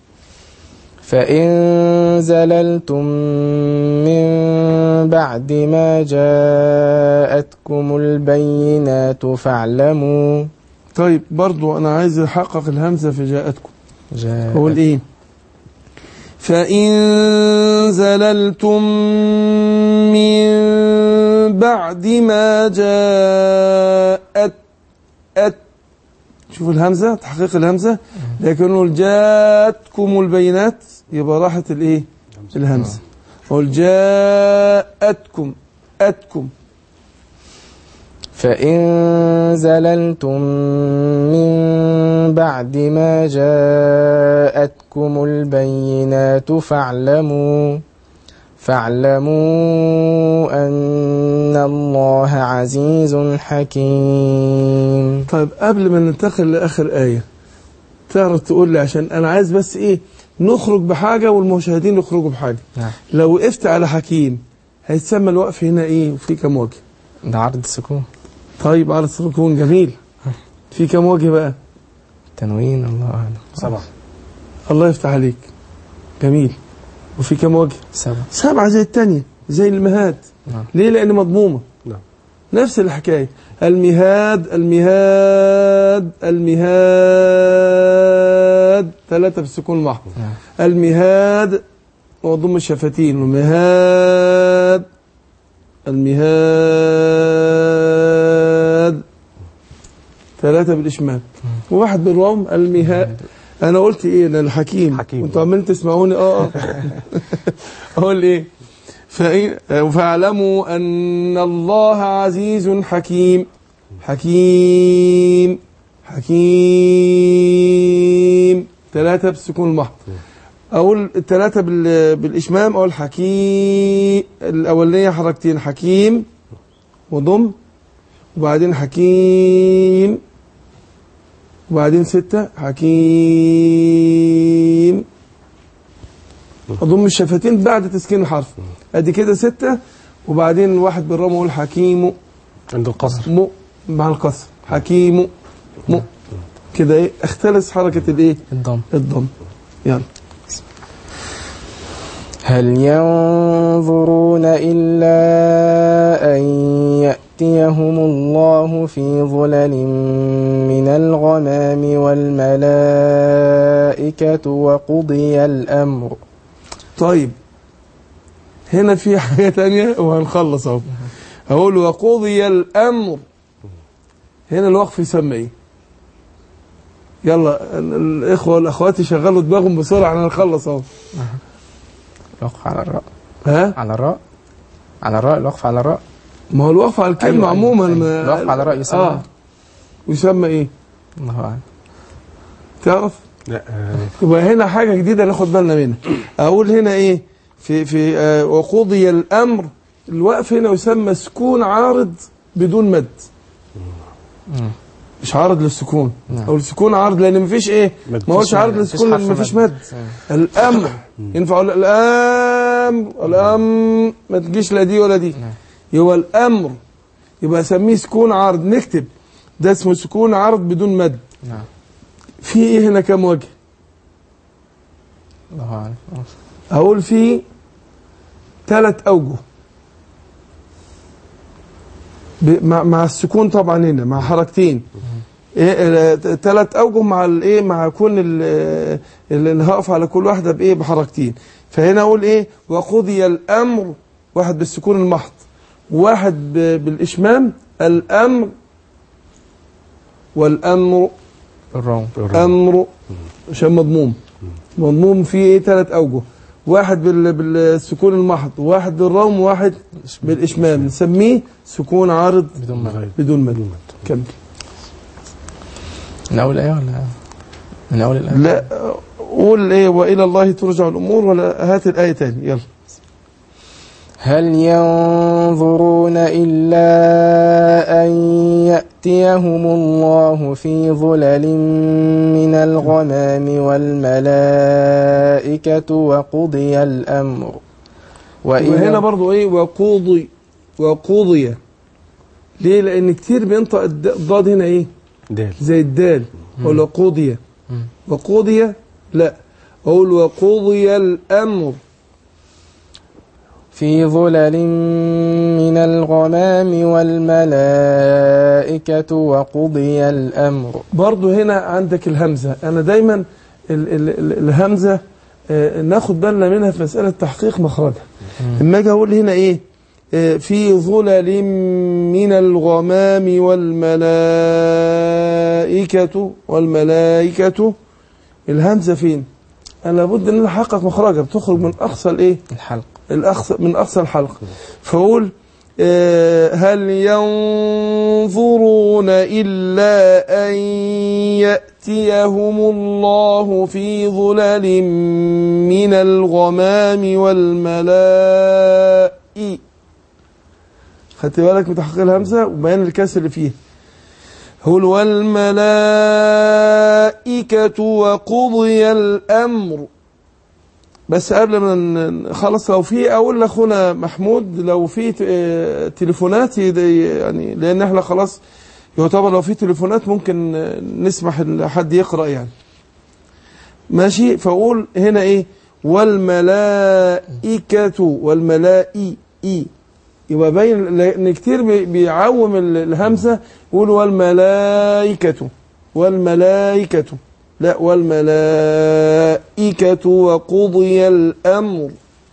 فإن زللتم من بعد ما جاءتكم البينات فاعلموا طيب برضو انا عايز احقق الهمزه في جاءتكم جاء اقول ايه فإن زللتم من بعد ما جاءت أت شوفوا الهمزة تحقيق الهمزة لكن نقول جاءتكم البينات يبقى راحت الايه الهمزة نقول جاءتكم أتكم فإن زللتم من بعد ما جاءتكم البينات فاعلموا فاعلموا أن الله عزيز حكيم طيب قبل ما ننتقل لآخر آية تعرف تقول لي عشان أنا عايز بس إيه نخرج بحاجة والمشاهدين يخرجوا بحاجة نعم لو وقفت على حكيم هيتسمى الوقف هنا ايه وفي كم وجه ده عرض السكون طيب عرض السكون جميل في كم وجه بقى تنوين الله أعلم سبعة الله يفتح عليك جميل وفي كم وجه سبعة سبعة زي التانية زي المهاد نعم. ليه لأن مضمومة نعم. نفس الحكاية المهاد المهاد المهاد ثلاثة بالسكون المحض نعم. المهاد وضم الشفتين المهاد المهاد ثلاثة بالإشمام وواحد بالروم المهاد أنا قلت إيه أنا الحكيم حكيم. وأنتوا عمالين تسمعوني أه أه أقول إيه فإن- فاعلموا أن الله عزيز حكيم حكيم حكيم ثلاثة بالسكون المحض أقول الثلاثة بال- بالإشمام أقول حكيم الأولانية حركتين حكيم وضم وبعدين حكيم وبعدين ستة حكيم أضم الشفتين بعد تسكين الحرف أدي كده ستة وبعدين واحد بالرام أقول حكيم عند القصر م مع القصر حكيم م كده إيه اختلس حركة الإيه الضم الضم يلا هل ينظرون إلا أن يأتيهم الله في ظلل من الغمام والملائكة وقضي الأمر طيب هنا في حاجة تانية وهنخلص اهو هقول وقضي الأمر هنا الوقف يسمى ايه يلا ال- الإخوة والأخوات يشغلوا دماغهم بسرعة احنا هنخلص اهو الوقف على الراء ها على الراء على الراء الوقف على الراء ما هو الوقف على الكلمة أيوة، أيوة، عموما أيوة. ما- الوقف على الراء يسمى اه يسمى ايه الله أعلم تعرف لا آه، يبقى هنا حاجة جديدة ناخد بالنا منها أقول هنا إيه في في آه وقضي الأمر الوقف هنا يسمى سكون عارض بدون مد مش عارض للسكون نعم. أو السكون عارض لأن مفيش إيه مد. ما هوش عارض مفيش للسكون لأن حرف مفيش مد. مد الأمر ينفع أقول الأمر الأمر ما تجيش لا دي ولا دي نعم. يبقى الأمر يبقى أسميه سكون عارض نكتب ده اسمه سكون عارض بدون مد نعم في إيه هنا كام وجه الله أعلم هقول فيه ثلاث أوجه ب- مع, مع السكون طبعا هنا مع حركتين إيه ثلاث أوجه مع الايه مع كون ال- اللي هقف على كل واحدة بإيه بحركتين فهنا أقول إيه وقضي الأمر واحد بالسكون المحض واحد ب- بالإشمام الأمر والأمر الروم أمر عشان مضموم مضموم فيه ايه ثلاث أوجه واحد بال... بالسكون المحض واحد بالروم وواحد بالإشمام نسميه سكون عارض بدون مد بدون مد كمل من أول آية ولا من أول الآية لا قول ايه وإلى الله ترجع الأمور ولا هات الآية تاني يلا هل ينظرون إلا أن يأتيهم الله في ظلل من الغمام والملائكة وقضي الأمر وهنا برضو ايه وقوضي وقوضي ليه لأن كتير بينطق الد- الضاد هنا ايه دال زي الدال ولا قضي مم. وقضي لا أقول وقضي الأمر في ظلل من الغمام والملائكة وقضي الأمر برضو هنا عندك الهمزة أنا دايما ال ال ال الهمزة آه، ناخد بالنا منها في مسألة تحقيق مخرجها اما اجي اقول هنا ايه آه، في ظلل من الغمام والملائكة والملائكة الهمزة فين أنا لابد ان انا احقق مخرجها بتخرج من اقصى الايه الحلق الأقصى من أقصى الحلقة فأقول آه، هل ينظرون إلا أن يأتيهم الله في ظلل من الغمام والملائي خدت بالك من تحقيق الهمزة وبيان الكسر اللي فيه هو والملائكة وقضي الأمر بس قبل ما ن- خلص لو في اقول لاخونا محمود لو في ت- آه، تليفونات يد- يعني لان احنا خلاص يعتبر لو في تليفونات ممكن آه، نسمح ان حد يقرا يعني ماشي فاقول هنا ايه والملائكة والملائي اي يبقى باين لان كتير بي- بيعوم ال- الهمزه يقول والملائكة والملائكة لا والملائكة وقضي الأمر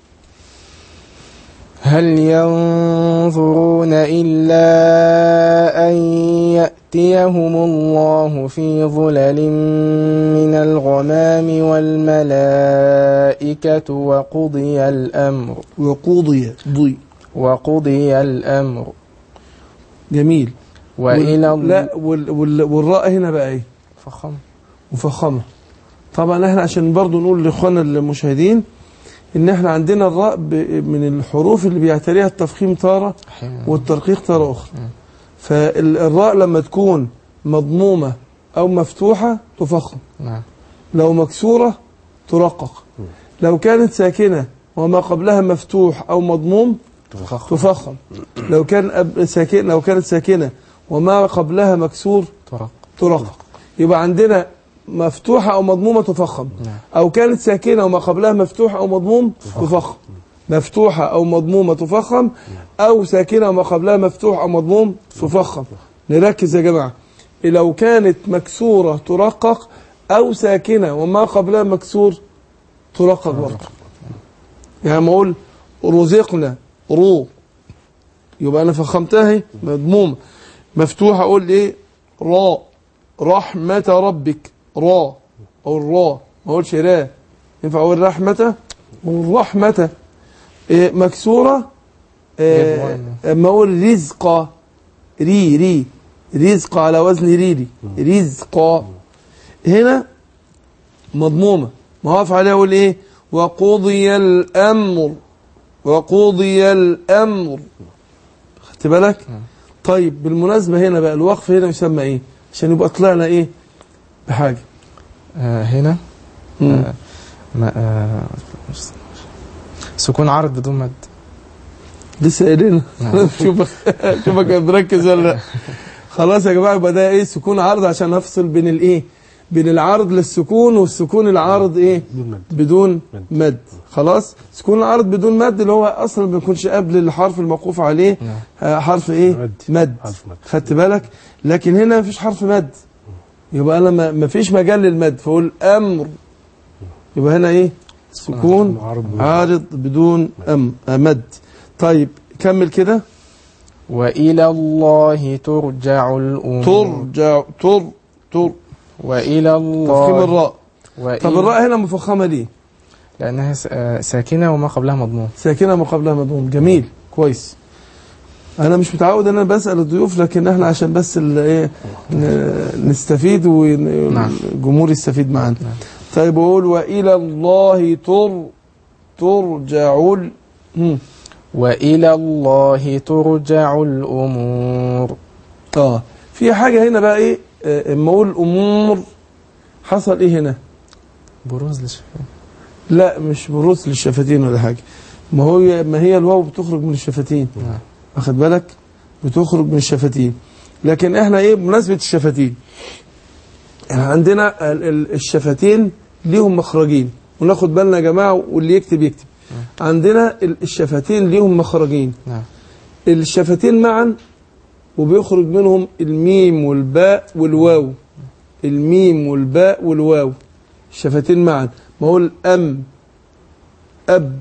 هل ينظرون إلا أن يأتيهم الله في ظلل من الغمام والملائكة وقضي الأمر وقضي ضي وقضي الأمر جميل وإلى وال... لا وال... وال... والراء هنا بقى ايه فخم مفخمة طبعا احنا عشان برضو نقول لاخواننا المشاهدين ان احنا عندنا الراء ب... من الحروف اللي بيعتريها التفخيم تارة والترقيق تارة اخرى فالراء لما تكون مضمومة او مفتوحة تفخم نعم لو مكسورة ترقق لو كانت ساكنة وما قبلها مفتوح او مضموم تفخم تفخم لو كان أب... ساكن لو كانت ساكنة وما قبلها مكسور ترق ترقق يبقى عندنا مفتوحة أو مضمومة تفخم نعم. أو كانت ساكنة وما قبلها مفتوح أو مضموم تفخم مفتوحة أو مضمومة تفخم أو ساكنة وما قبلها مفتوح أو مضموم تفخم نركز يا جماعة لو كانت مكسورة ترقق أو ساكنة وما قبلها مكسور ترقق برضه يعني ما أقول رزقنا رو يبقى أنا فخمتها اهي مضمومة مفتوحة أقول إيه را رحمة ربك را أو الرا ما أقولش را ينفع أقول رحمة والرحمة إيه مكسورة إيه أما أقول رزق ري ري رزق على وزن ريري رزق هنا مضمومة ما هقف عليها أقول إيه وقضي الأمر وقضي الأمر خدت بالك طيب بالمناسبة هنا بقى الوقف هنا يسمى إيه عشان يبقى طلعنا إيه بحاجة آه هنا مم. آه ما آه سكون عرض بدون مد لسه قايلين شوفك شوفك مركز ولا لا. خلاص يا جماعه يبقى ده ايه سكون عرض عشان افصل بين الايه بين العرض للسكون والسكون العارض ايه بدون مد خلاص سكون العرض بدون مد اللي هو اصلا ما بيكونش قبل الحرف الموقوف عليه آه، حرف ايه مد. مد حرف مد. خدت بالك لكن هنا مفيش حرف مد يبقى انا ما- مفيش مجال للمد فاقول امر يبقى هنا ايه سكون عارض بدون- عارض بدون أم آه، مد طيب كمل كده وإلى الله ترجع الأمور ترجع تر تر وإلى الله تفخيم الراء وإلى طب الراء هنا مفخمه ليه لأنها س- آه، ساكنة وما قبلها مضموم ساكنه ما قبلها مضموم جميل كويس انا مش متعود ان انا بسال الضيوف لكن احنا عشان بس ال- ايه ن- نستفيد نعم. والجمهور يستفيد معانا طيب اقول والى الله تر ترجع ال- مم. وإلى الله ترجع الأمور اه في حاجه هنا بقى ايه آه، اما اقول امور حصل ايه هنا بروز للشفاء لا مش بروس للشفتين ولا حاجه ما هو ما هي الواو بتخرج من الشفتين نعم. واخد بالك بتخرج من الشفتين لكن احنا ايه بمناسبه الشفتين احنا عندنا ال- ال- الشفتين ليهم مخرجين وناخد بالنا يا جماعه واللي يكتب يكتب عندنا ال- الشفتين ليهم مخرجين نعم الشفتين معا وبيخرج منهم الميم والباء والواو الميم والباء والواو الشفتين معا ما هو الأم أب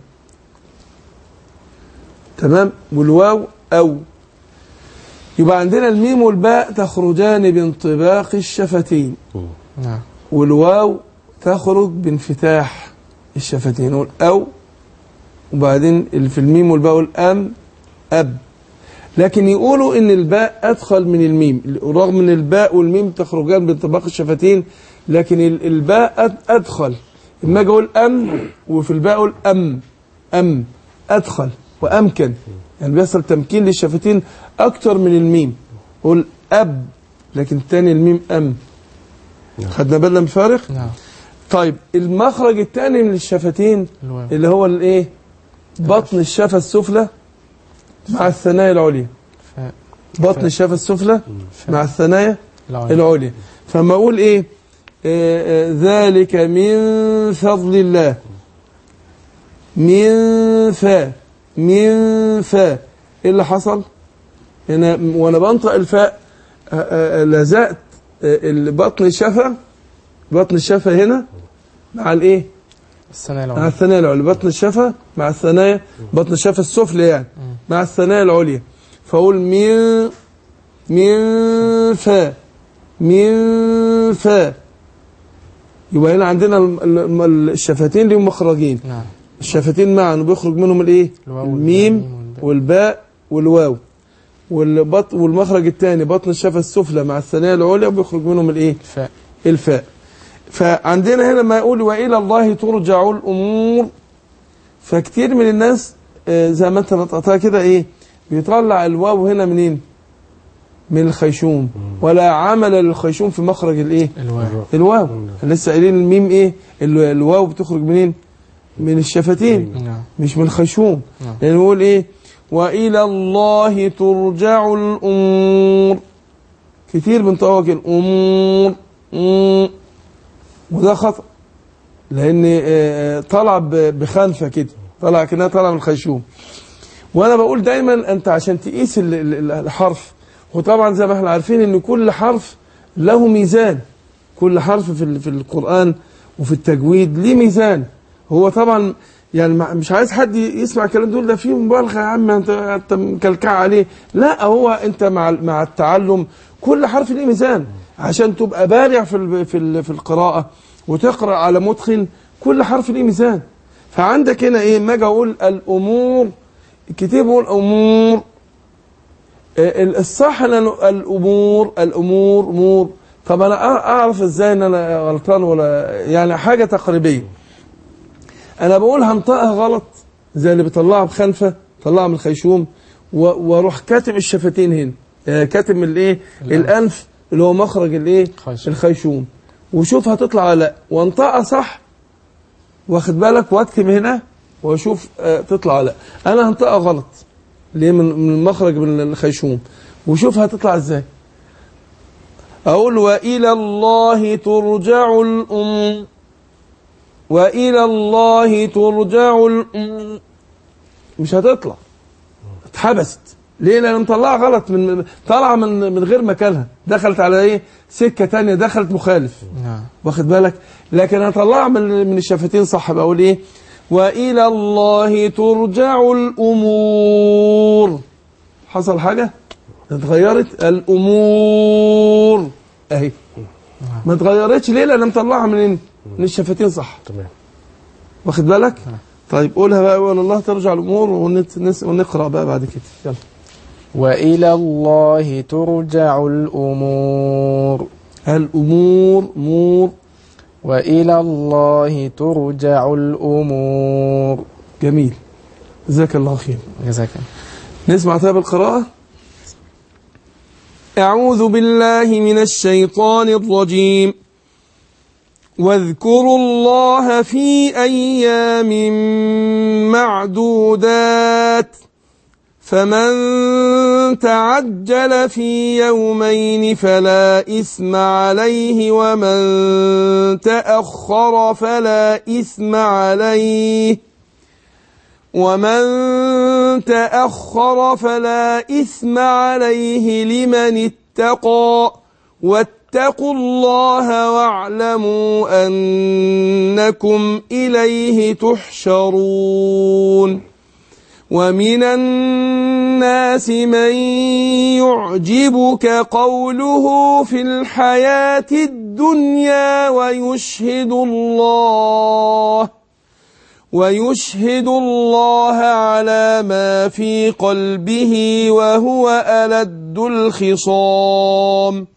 تمام والواو أو يبقى عندنا الميم والباء تخرجان بانطباق الشفتين نعم والواو تخرج بانفتاح الشفتين نقول أو وبعدين اللي في الميم والباء والأم أب لكن يقولوا ان الباء ادخل من الميم رغم ان الباء والميم تخرجان بانطباق الشفتين لكن ال- الباء أد- ادخل اما اجي اقول ام وفي الباء اقول ام ام ادخل وامكن يعني بيحصل تمكين للشفتين اكتر من الميم اقول اب لكن تاني الميم ام خدنا بالنا من الفارق نعم طيب المخرج الثاني من الشفتين الواو. اللي هو الايه بطن الشفه السفلى مع الثنايا العليا فاء بطن الشفه السفلى مع الثنايا العليا. العليا فما اقول ايه آه، آه، ذلك من فضل الله من فاء من فاء ايه اللي حصل هنا وانا بنطق الفاء آه، آه، لزقت آه، ال- بطن الشفه بطن الشفه هنا مع الايه الثنايا مع العليا الثنايا العليا بطن الشفه مع الثنايا بطن الشفه السفلى يعني مع الثنايا العليا فاقول من من فا من فا يبقى هنا عندنا الم- الم- الشفتين ليهم مخرجين نعم الشفتين معا وبيخرج منهم الايه الواو الميم والباء. والباء والواو والبط والمخرج الثاني بطن الشفه السفلى مع الثنايا العليا وبيخرج منهم الايه الفاء الفاء فعندنا هنا ما يقول والى الله ترجع الامور فكتير من الناس آه، زي ما انت نطقتها كده ايه بيطلع الواو هنا منين من الخيشوم ولا عمل للخيشوم في مخرج الايه الواو الواو لسه قايلين الميم ايه ال- الواو بتخرج منين من الشفتين نعم مش من الخيشوم نعم. لان نقول ايه والى الله ترجع الامور كتير بنطوق الامور أمم. وده خطا لان آه، طلع ب- بخنفه كده طلع كده طلع من الخيشوم وانا بقول دايما انت عشان تقيس ال- ال- الحرف وطبعا زي ما احنا عارفين ان كل حرف له ميزان كل حرف في ال- في القران وفي التجويد ليه ميزان هو طبعا يعني مع- مش عايز حد يسمع الكلام دول ده فيه مبالغه يا عم انت انت مكلكع عليه لا هو انت مع ال- مع التعلم كل حرف ليه ميزان عشان تبقى بارع في ال- في ال- في القراءه وتقرا على متقن كل حرف ليه ميزان فعندك هنا ايه ما اجي اقول الامور الكتاب بيقول امور آه، ال- الصح ان أنا الامور الامور امور طب انا أع- اعرف ازاي ان انا غلطان ولا يعني حاجه تقريبيه انا بقول هنطقها غلط زي اللي بيطلعها بخنفه طلعها من الخيشوم و- واروح كاتم الشفتين هنا آه، كاتم الايه الانف اللي هو مخرج الايه خيشوم. الخيشوم وشوف هتطلع ولا لا وانطقها صح واخد بالك واكتب هنا واشوف آه، تطلع ولا لا انا هنطقها غلط ليه من من المخرج من الخيشوم وشوف هتطلع ازاي اقول والى الله ترجع الامور والى الله ترجع الامور مش هتطلع اتحبست ليه لان مطلعها غلط من طالعه من من غير مكانها دخلت على ايه سكه تانية دخلت مخالف نعم واخد بالك لكن هطلعها من من الشفتين صح بقول ايه والى الله ترجع الامور حصل حاجه اتغيرت الامور اهي ما اتغيرتش ليه لان مطلعها من من الشفتين صح تمام واخد بالك طيب قولها بقى والى الله ترجع الامور ونت- نس- ونقرا بقى بعد كده يلا وإلى الله ترجع الأمور الامور امور وإلى الله ترجع الأمور جميل جزاك الله خير جزاك الله نسمع طيب القراءة أعوذ بالله من الشيطان الرجيم واذكروا الله في أيام معدودات فمن تعجل في يومين فلا إثم عليه ومن تأخر فلا إثم عليه ومن تأخر فلا إثم عليه لمن اتقى واتقوا الله واعلموا أنكم إليه تحشرون ومن الناس من يعجبك قوله في الحياة الدنيا ويشهد الله ويشهد الله على ما في قلبه وهو ألد الخصام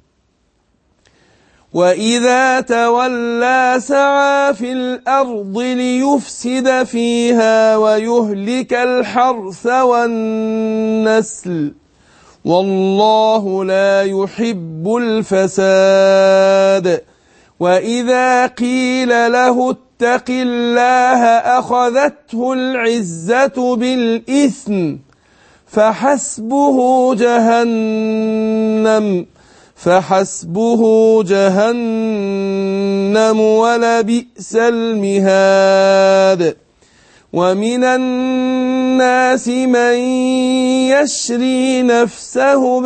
وإذا تولى سعى في الأرض ليفسد فيها ويهلك الحرث والنسل والله لا يحب الفساد وإذا قيل له اتق الله أخذته العزة بالإثم فحسبه جهنم فحسبه جهنم ولبئس المهاد ومن الناس من يشري نفسه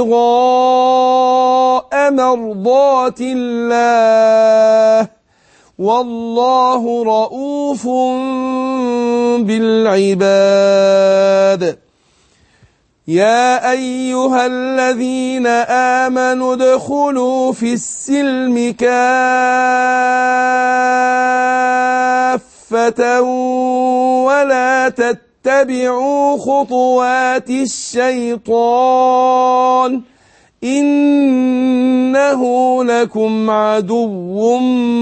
ابتغاء مرضات الله والله رؤوف بالعباد يا أيها الذين آمنوا ادخلوا في السلم كافة ولا تتبعوا خطوات الشيطان إنه لكم عدو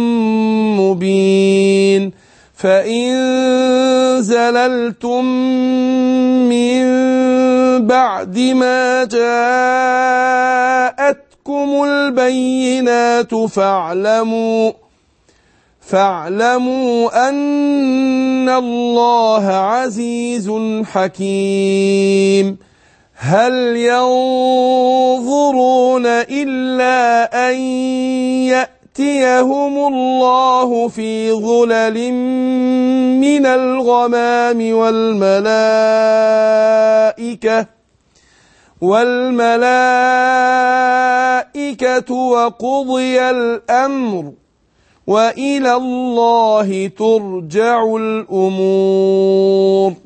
مبين فإن زللتم من بعد ما جاءتكم البينات فاعلموا فاعلموا أن الله عزيز حكيم هل ينظرون إلا أن يأتيهم الله في ظلل من الغمام والملائكة والملائكة وقضي الأمر وإلى الله ترجع الأمور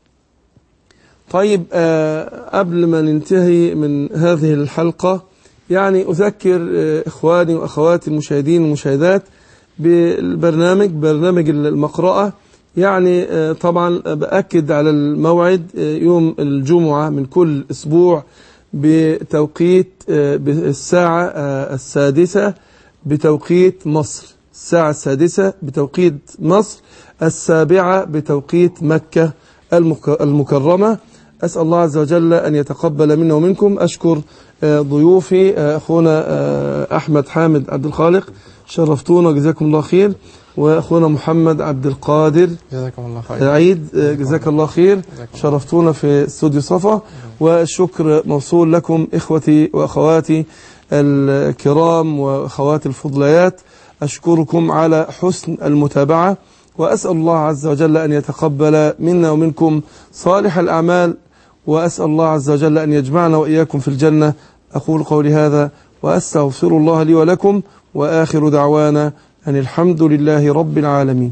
طيب آه قبل ما ننتهي من هذه الحلقة يعني أذكر آه إخواني وأخواتي المشاهدين والمشاهدات بالبرنامج برنامج المقرأة يعني آه طبعا بأكد على الموعد آه يوم الجمعة من كل أسبوع بتوقيت آه بالساعة آه السادسة بتوقيت مصر الساعة السادسة بتوقيت مصر السابعة بتوقيت مكة المك- المكرمة أسأل الله عز وجل أن يتقبل منا ومنكم أشكر آه، ضيوفي آه، أخونا آه، أحمد حامد عبد الخالق شرفتونا جزاكم الله خير وأخونا محمد عبد القادر جزاكم الله خير عيد آه، جزاك الله خير شرفتونا في استوديو صفا والشكر موصول لكم إخوتي وأخواتي الكرام وأخواتي الفضليات أشكركم على حسن المتابعة وأسأل الله عز وجل أن يتقبل منا ومنكم صالح الأعمال وأسأل الله عز وجل أن يجمعنا وإياكم في الجنة أقول قولي هذا وأستغفر الله لي ولكم وآخر دعوانا أن الحمد لله رب العالمين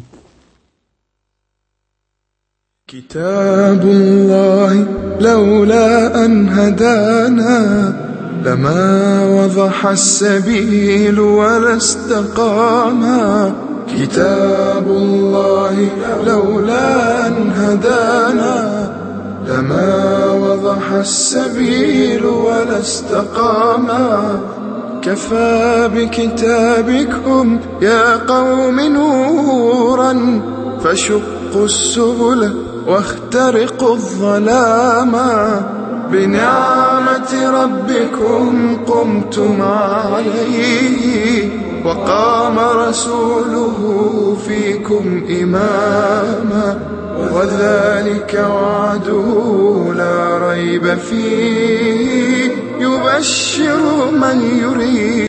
كتاب الله لولا أن هدانا لما وضح السبيل ولا استقاما كتاب الله لولا أن هدانا لما وضح السبيل ولا استقاما كفى بكتابكم يا قوم نورا فشقوا السبل واخترقوا الظلاما بنعمة ربكم قمتم عليه وقام رسوله فيكم إماما وذلك وعده لا ريب فيه يبشر من يريد